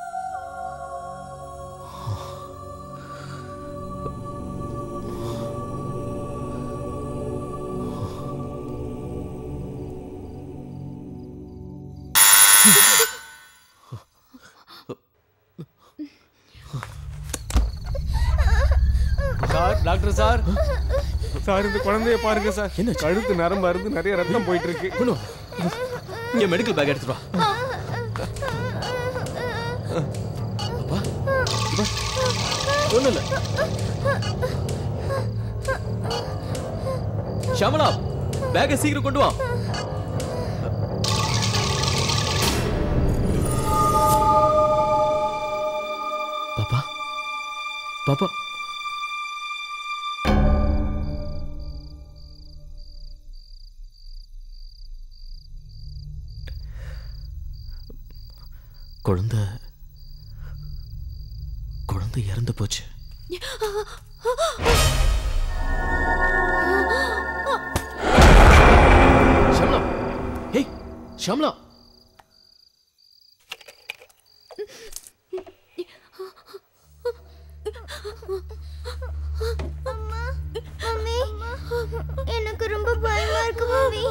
சார் டாக்டர் சார் சார் இந்த குழந்தைய பாருங்க சார் கழுத்து நரம்பு அறுந்து நிறைய ரத்தம் போயிட்டு இருக்கு என் மெடிக்கல் பேக் எடுத்துட்டு வா அப்பா இவா ஒன்றும் இல்லை ஷாமலா பேக்கை சீக்கிரம் கொண்டு வா பாப்பா பாப்பா குழந்தை குழந்தை இறந்து போச்சு ஷம்லா ஹேய் ஷம்லா மம்மி எனக்கு ரொம்ப பயமா இருக்கு மம்மி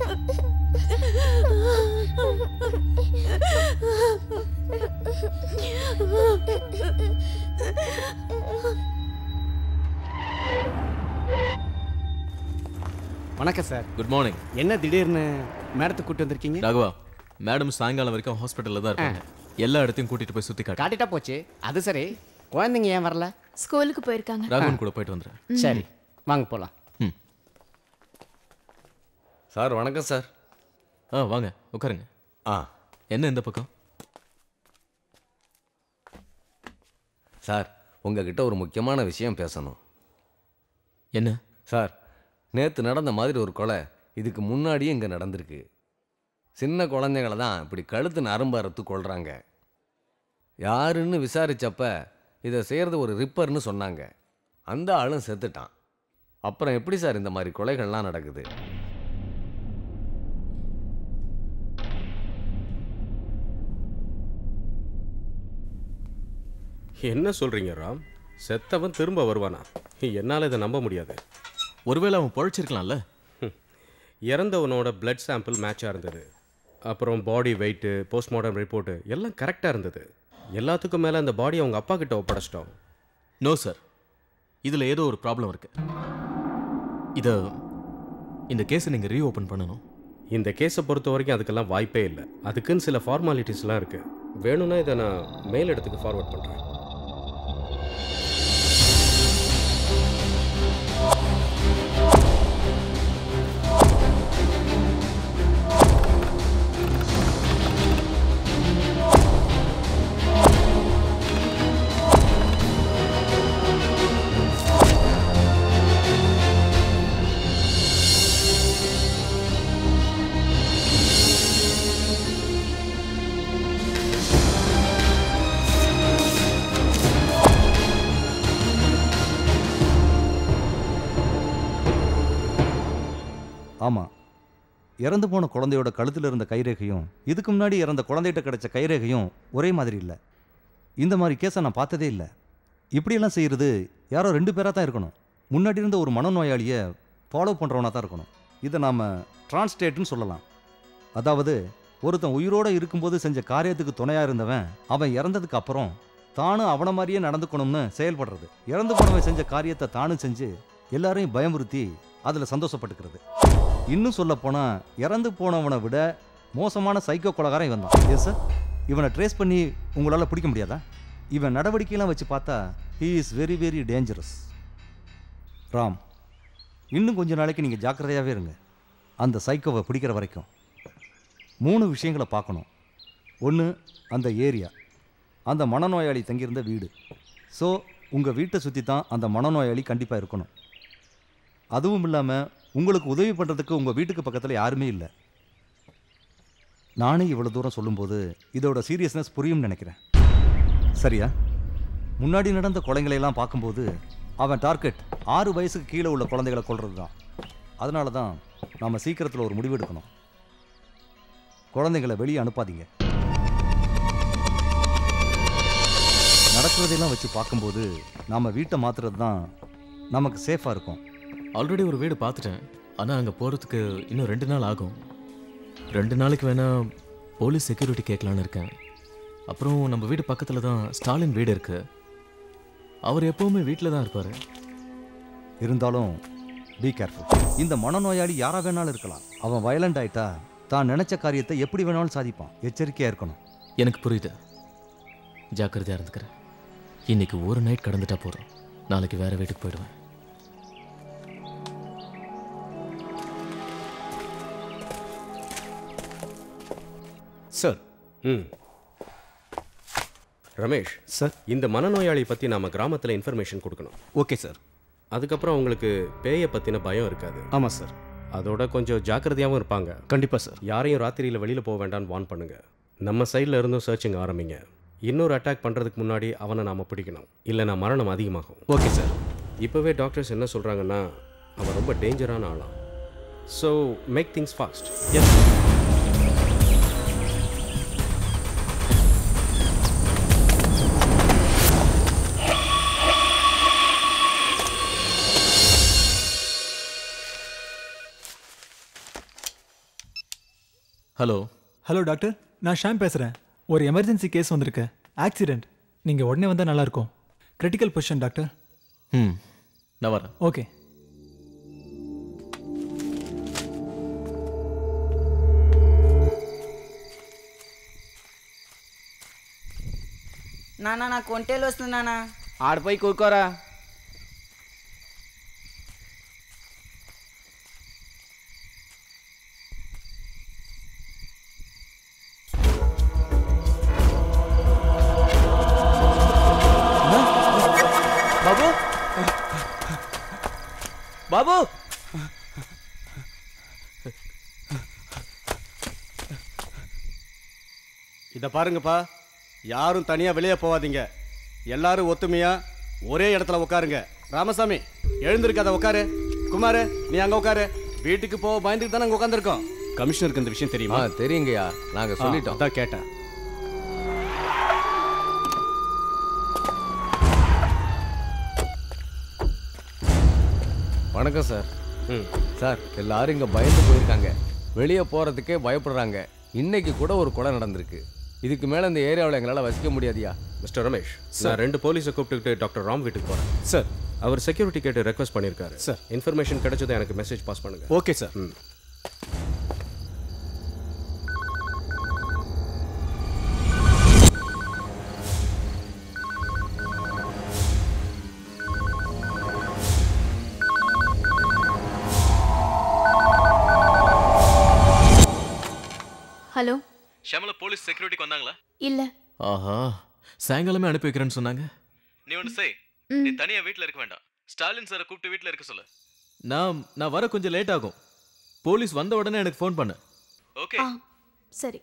வணக்கம் சார் குட் மார்னிங் என்ன திடீர்னு மேடத்தை கூட்டு வந்திருக்கீங்க ராகவா மேடம் சாயங்காலம் வரைக்கும் ஹாஸ்பிட்டலில் தான் இருப்பாங்க எல்லா இடத்தையும் கூட்டிட்டு போய் சுத்தி காட்டு காட்டிட்டா போச்சு அது சரி குழந்தைங்க ஏன் வரல ஸ்கூலுக்கு போயிருக்காங்க ராகவன் கூட போயிட்டு வந்துடுறேன் ம். சரி வாங்க போலாம் சார் வணக்கம் சார் ஆ வாங்க உட்காருங்க ஆ என்ன இந்த பக்கம் சார் உங்ககிட்ட ஒரு முக்கியமான விஷயம் பேசணும் என்ன சார் நேற்று நடந்த மாதிரி ஒரு கொலை இதுக்கு முன்னாடியே இங்கே நடந்திருக்கு சின்ன குழந்தைங்கள தான் இப்படி கழுத்து நரம்பு அறுத்து கொள்றாங்க யாருன்னு விசாரிச்சப்ப இதை செய்கிறது ஒரு ரிப்பர்னு சொன்னாங்க அந்த ஆளும் செத்துட்டான் அப்புறம் எப்படி சார் இந்த மாதிரி கொலைகள்லாம் நடக்குது என்ன சொல்றீங்க ராம் செத்தவன் திரும்ப வருவானா என்னால் இதை நம்ப முடியாது ஒருவேளை அவன் பொழைச்சிருக்கலாம்ல இறந்தவனோட blood சாம்பிள் மேட்சாக இருந்தது அப்புறம் பாடி வெயிட்டு போஸ்ட்மார்ட்டம் ரிப்போர்ட்டு எல்லாம் கரெக்டாக இருந்தது எல்லாத்துக்கும் மேலே அந்த பாடி அவங்க அப்பா கிட்ட ஒப்படைச்சிட்டோம் நோ சார் இதில் ஏதோ ஒரு ப்ராப்ளம் இருக்கு இதை இந்த கேஸை நீங்கள் ரீஓப்பன் பண்ணணும் இந்த கேஸை பொறுத்த வரைக்கும் அதுக்கெல்லாம் வாய்ப்பே இல்லை அதுக்குன்னு சில ஃபார்மாலிட்டிஸ்லாம் இருக்குது வேணும்னா இதை நான் மேல் இடத்துக்கு ஃபார்வர்ட் பண்ணுறேன் ஆமாம் இறந்து போன குழந்தையோட கழுத்தில் இருந்த கைரேகையும் இதுக்கு முன்னாடி இறந்த குழந்தைகிட்ட கிடைச்ச கைரேகையும் ஒரே மாதிரி இல்லை இந்த மாதிரி கேஸை நான் பார்த்ததே இல்லை இப்படியெல்லாம் செய்கிறது யாரோ ரெண்டு பேராக தான் இருக்கணும் முன்னாடி இருந்த ஒரு மனநோயாளியை ஃபாலோ பண்ணுறவனா தான் இருக்கணும் இதை நாம் டிரான்ஸ்டேட்னு சொல்லலாம் அதாவது ஒருத்தன் உயிரோடு இருக்கும்போது செஞ்ச காரியத்துக்கு துணையாக இருந்தவன் அவன் இறந்ததுக்கு அப்புறம் தானும் அவனை மாதிரியே நடந்துக்கணும்னு செயல்படுறது இறந்து போனவன் செஞ்ச காரியத்தை தானும் செஞ்சு எல்லாரையும் பயமுறுத்தி அதில் சந்தோஷப்பட்டுக்கிறது இன்னும் சொல்ல போனால் இறந்து போனவனை விட மோசமான சைக்கோ கொலகாரன் இவன் தான் எஸ் சார் இவனை ட்ரேஸ் பண்ணி உங்களால் பிடிக்க முடியாதா இவன் நடவடிக்கையெல்லாம் வச்சு பார்த்தா he is very very dangerous Ram இன்னும் கொஞ்ச நாளைக்கு நீங்கள் ஜாக்கிரதையாகவே இருங்க அந்த சைக்கோவை பிடிக்கிற வரைக்கும் மூணு விஷயங்களை பார்க்கணும் ஒன்று அந்த ஏரியா அந்த மனநோயாளி தங்கியிருந்த வீடு ஸோ உங்கள் வீட்டை சுற்றி தான் அந்த மனநோயாளி கண்டிப்பாக இருக்கணும் அதுவும் இல்லாமல் உங்களுக்கு உதவி பண்ணுறதுக்கு உங்கள் வீட்டுக்கு பக்கத்தில் யாருமே இல்லை நானே இவ்வளோ தூரம் சொல்லும்போது இதோட சீரியஸ்னஸ் புரியும்னு நினைக்கிறேன் சரியா முன்னாடி நடந்த கொலைங்களை எல்லாம் பார்க்கும்போது அவன் டார்கெட் ஆறு வயசுக்கு கீழே உள்ள குழந்தைகளை கொல்றது தான் அதனால தான் நாம் சீக்கிரத்தில் ஒரு முடிவு எடுக்கணும் குழந்தைங்களை வெளியே அனுப்பாதீங்க நடக்கிறதெல்லாம் வச்சு பார்க்கும்போது நாம் வீட்டை மாற்றுறது தான் நமக்கு சேஃபாக இருக்கும் ஆல்ரெடி ஒரு வீடு பார்த்துட்டேன் ஆனால் அங்கே போகிறதுக்கு இன்னும் ரெண்டு நாள் ஆகும் ரெண்டு நாளைக்கு வேணா போலீஸ் செக்யூரிட்டி கேட்கலான்னு இருக்கேன் அப்புறம் நம்ம வீடு பக்கத்தில் தான் ஸ்டாலின் வீடு இருக்கு அவர் எப்போவுமே வீட்டில் தான் இருப்பார் இருந்தாலும் பி கேர்ஃபுல் இந்த மனநோயாளி யாரா வேணாலும் இருக்கலாம் அவன் வயலண்ட் ஆயிட்டா தான் நினைச்ச காரியத்தை எப்படி வேணாலும் சாதிப்பான் எச்சரிக்கையா இருக்கணும் எனக்கு புரியுது ஜாக்கிரதையாக இருந்துக்கிறேன் இன்னைக்கு ஒரு நைட் கடந்துட்டா போதும் நாளைக்கு வேற வீட்டுக்கு போயிடுவேன் சார் ம் ரமேஷ் சார் இந்த மனநோயாளி பற்றி நாம கிராமத்தில் இன்ஃபர்மேஷன் கொடுக்கணும் ஓகே சார் அதுக்கப்புறம் உங்களுக்கு பேயை பற்றின பயம் இருக்காது ஆமாம் சார் அதோட கொஞ்சம் ஜாக்கிரதையாகவும் இருப்பாங்க கண்டிப்பாக சார் யாரையும் ராத்திரியில் வெளியில் போக வேண்டாம்னு வார்ன் பண்ணுங்க நம்ம சைடில் இருந்தும் சர்ச்சிங் ஆரம்பிங்க இன்னொரு அட்டாக் பண்ணுறதுக்கு முன்னாடி அவனை நாம் பிடிக்கணும் இல்லைனா மரணம் அதிகமாகும் ஓகே சார் இப்போவே டாக்டர்ஸ் என்ன சொல்கிறாங்கன்னா அவன் ரொம்ப டேஞ்சரான ஆளாம் so make things fast yes hello hello doctor நான் ஷாம் பேசுகிறேன் ஒரு எமர்ஜென்சி கேஸ் வந்திருக்கு ஆக்சிடென்ட் நீங்கள் உடனே வந்தால் நல்லாயிருக்கும் கிரிட்டிக்கல் பொசிஷன் டாக்டர் ம் நான் வரேன் ஓகே నాన్న నా కొంటేలు వస్తుంది నాన్న ఆడిపోయి కూకోరా బాబు బాబు இதை பாருங்கப்பா யாரும் தனியாக வெளியே போகாதீங்க எல்லாரும் ஒத்துமையா ஒரே இடத்துல உட்காருங்க ராமசாமி எழுந்திருக்காத உட்காரு குமார் நீ அங்கே உட்காரு வீட்டுக்கு போக பயந்துட்டு தானே அங்கே உட்காந்துருக்கோம் கமிஷனருக்கு இந்த விஷயம் தெரியுமா ஆ தெரியுங்கய்யா நாங்க ஆ, சொல்லிட்டோம் அதான் கேட்டேன் வணக்கம் சார் சார் எல்லாரும் இங்க பயந்து போயிருக்காங்க வெளியே போறதுக்கே பயப்படுறாங்க இன்னைக்கு கூட ஒரு கொலை நடந்திருக்கு இதுக்கு மேல இந்த ஏரியாவில் எங்களால் வசிக்க முடியாதியா மிஸ்டர் ரமேஷ் நான் ரெண்டு போலீஸை கூப்பிட்டுக்கிட்டு டாக்டர் ராம் வீட்டுக்கு போகிறேன் சார் அவர் செக்யூரிட்டி கேட்டு ரெக்வஸ்ட் பண்ணியிருக்காரு சார் இன்ஃபர்மேஷன் கிடைச்சதும் எனக்கு மெசேஜ் பாஸ் பண்ணுங்க ஓகே சார் ம் ஹலோ ஷமல போலீஸ் செக்யூரிட்டிக்கு வந்தாங்களா இல்ல ஆஹா சாயங்காலமே அனுப்பி வைக்கிறேன்னு சொன்னாங்க நீ ஒன்று செய் ம். நீ தனியா வீட்ல இருக்க வேண்டாம் ஸ்டாலின் சாரை கூப்பிட்டு வீட்ல இருக்க சொல்லு நான் நான் வர கொஞ்சம் லேட் ஆகும் போலீஸ் வந்த உடனே எனக்கு ஃபோன் பண்ணு ஓகே ஆ சரி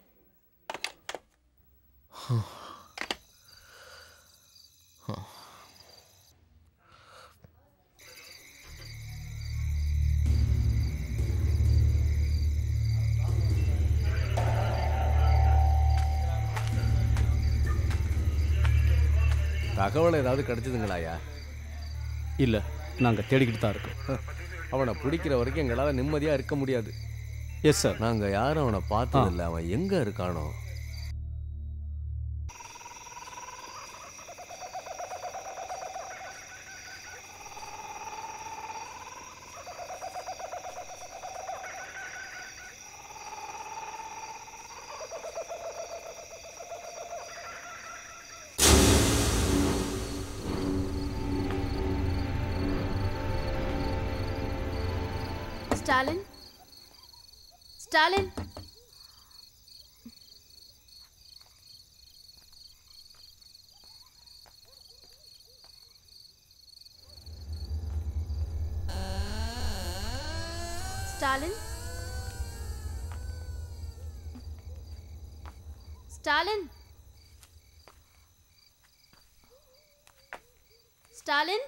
தகவல் ஏதாவது கிடைச்சதுங்களாயா இல்லை நாங்கள் தேடிக்கிட்டு தான் இருக்கோம் அவனை பிடிக்கிற வரைக்கும் எங்களால் நிம்மதியாக இருக்க முடியாது எஸ் சார் நாங்கள் யாரும் அவனை பார்த்ததில்ல அவன் எங்கே இருக்கானோ ஸ்டாலின் ஸ்டாலின் ஸ்டாலின் ஸ்டாலின் ஸ்டாலின்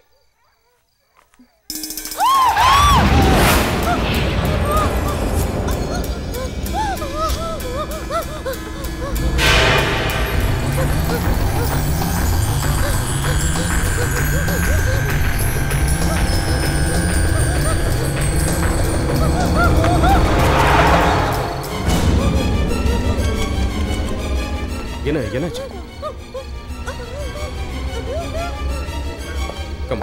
என்ன என்னாச்சு come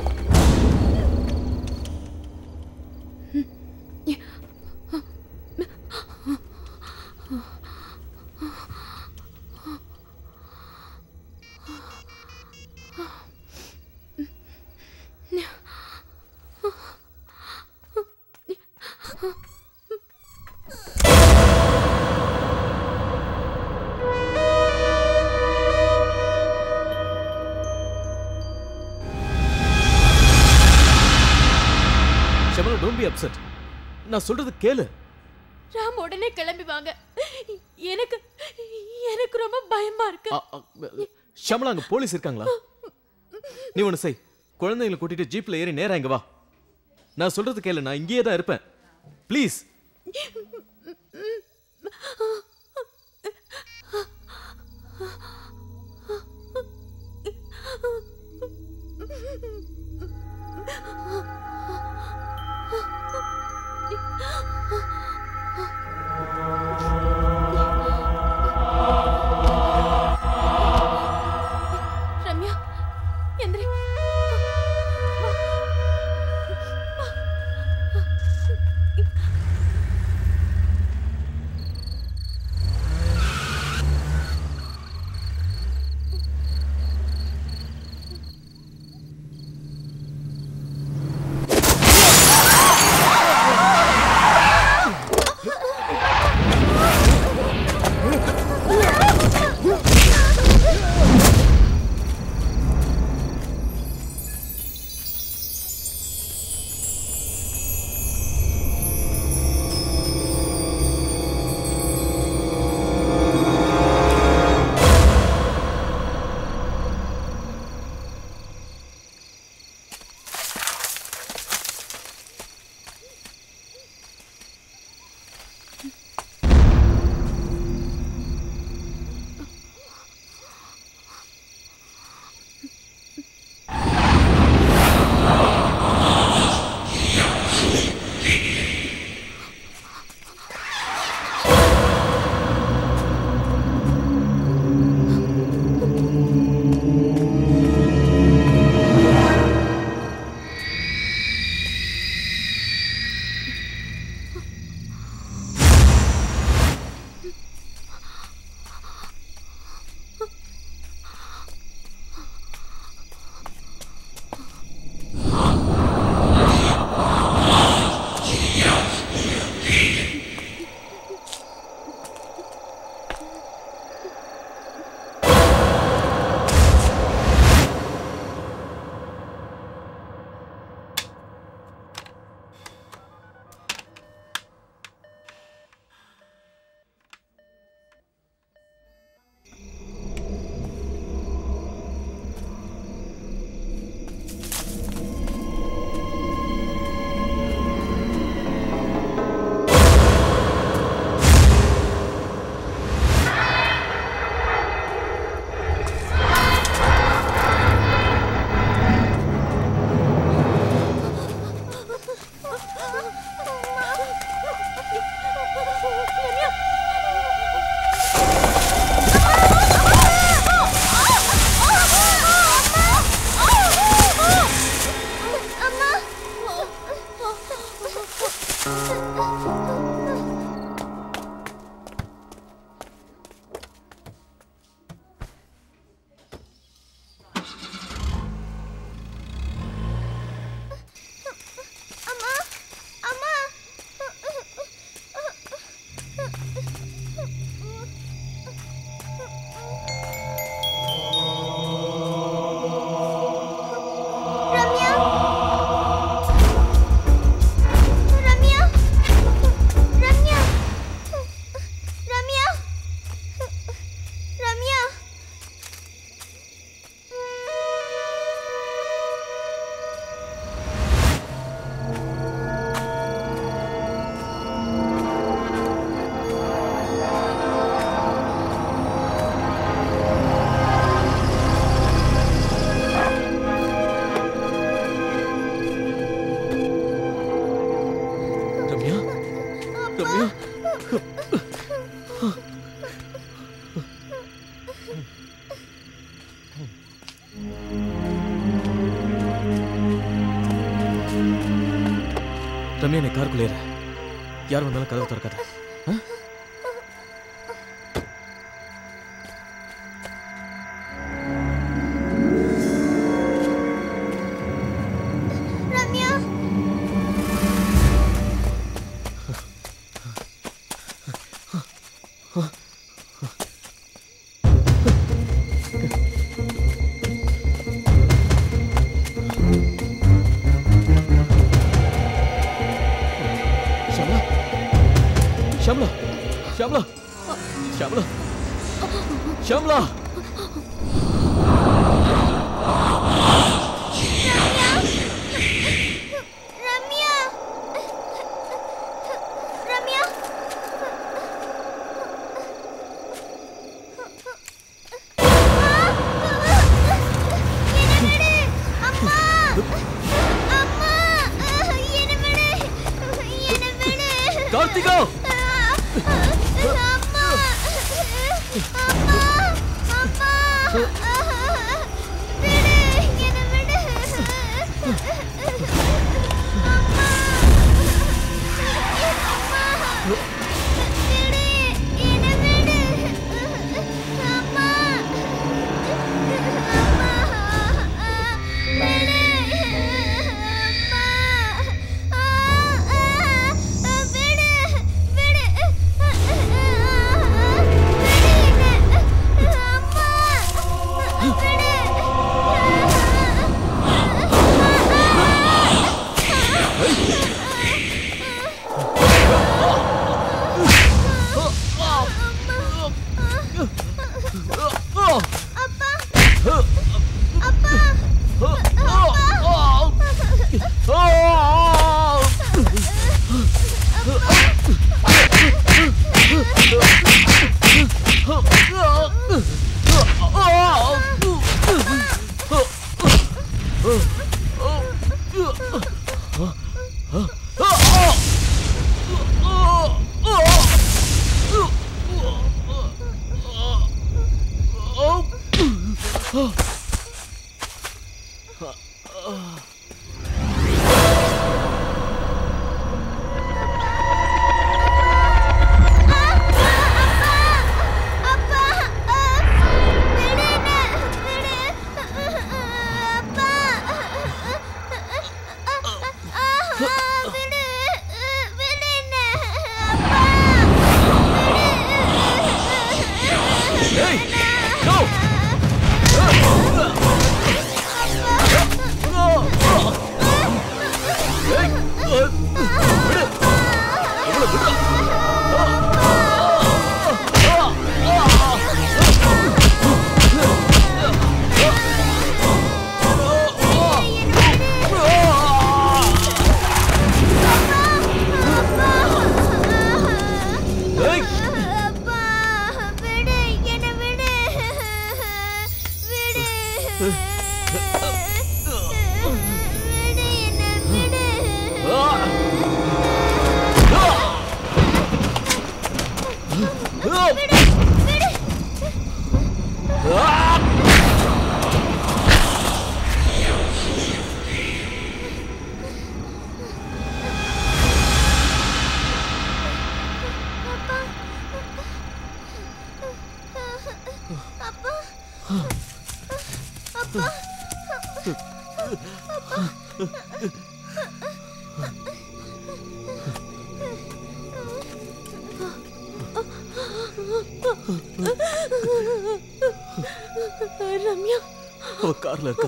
Shamala don't be upset நான் சொல்றது கேளு ராம் உடனே கிளம்பி வாங்க எனக்கு எனக்கு ரொம்ப பயமா இருக்கு அ, அ, ஷமலா அங்க போலீஸ் இருக்காங்களா நீ ஒண்ணு செய் குழந்தைங்களை கூட்டிட்டு ஜீப்ல ஏறி நேரா இங்க வா நான் சொல்றது கேளு நான் இங்கேயே தான் இருப்பேன் ப்ளீஸ் ரம்யா எந்திரி வா. வா. ரம்யா நீ காருக்குள்ளே இரு. யார் வந்தாலும் கதவு திறக்காத ஆ? ரம்யா ஷாம்லா ஷாம்லா ஷாம்லா ஷாம்லா ஷாம்லா ரம்யா ரம்யா அம்மா அம்மா என்ன விடு என்ன விடு கார்த்திகா அம்மா அம்மா அம்மா விடு என்ன விடு ரம்யா அவ கார்ல இருக்கா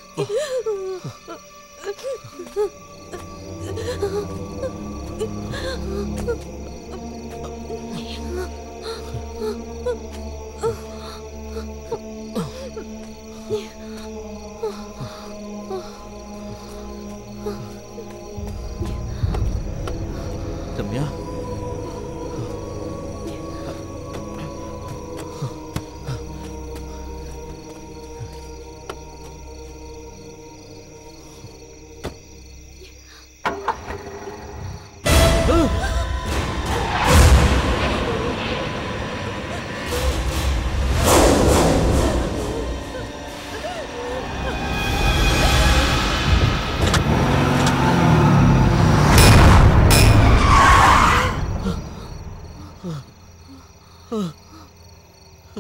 Ramya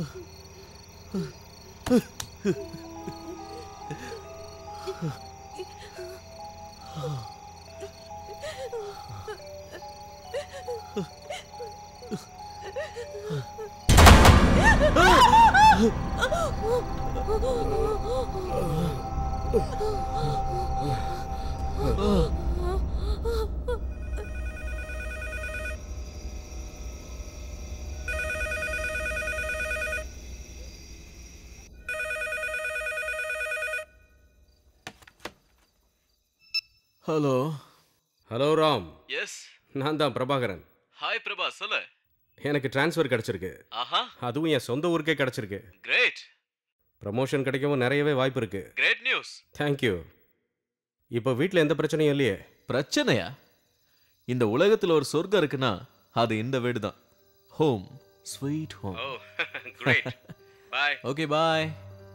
hello hello Ram yes நான் தான் பிரபாகரன் ஹாய் பிரபா சொல்லு எனக்கு ட்ரான்ஸ்ஃபர் கிடச்சிருக்கு ஆஹா அதுவும் என் சொந்த ஊருக்கே கிடச்சிருக்கு கிரேட் ப்ரமோஷன் கிடைக்கவும் நிறையவே வாய்ப்பு இருக்கு கிரேட் நியூஸ் தேங்க்யூ இப்போ வீட்டில் எந்த பிரச்சனையும் இல்லையே பிரச்சனையா இந்த உலகத்துல ஒரு சொர்க்கம் இருக்குன்னா அது இந்த வீடு தான் home sweet home oh great bye okay bye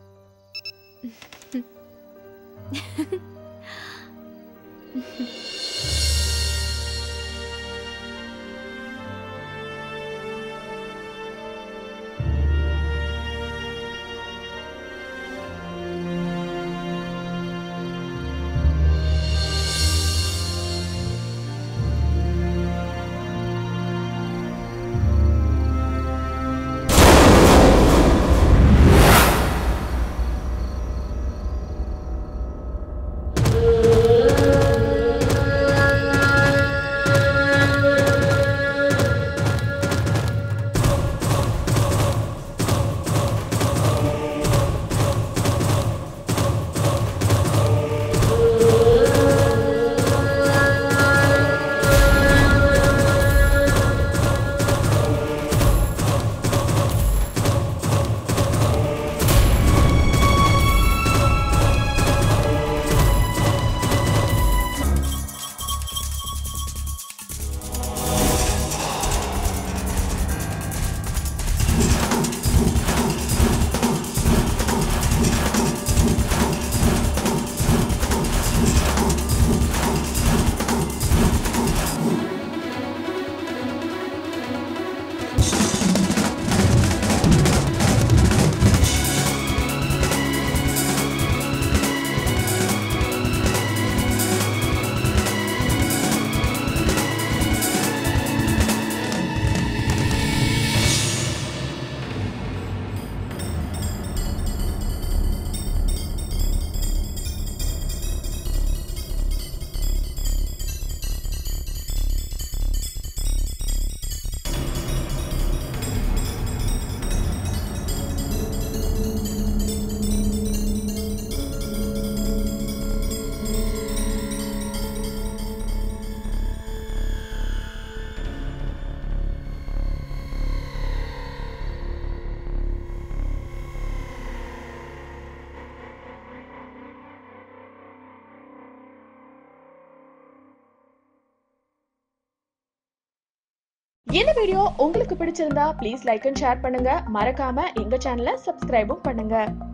இந்த வீடியோ உங்களுக்கு பிடிச்சிருந்தா ப்ளீஸ் லைக் அண்ட் ஷேர் பண்ணுங்க மறக்காம எங்க சேனலை சப்ஸ்கிரைபும் பண்ணுங்க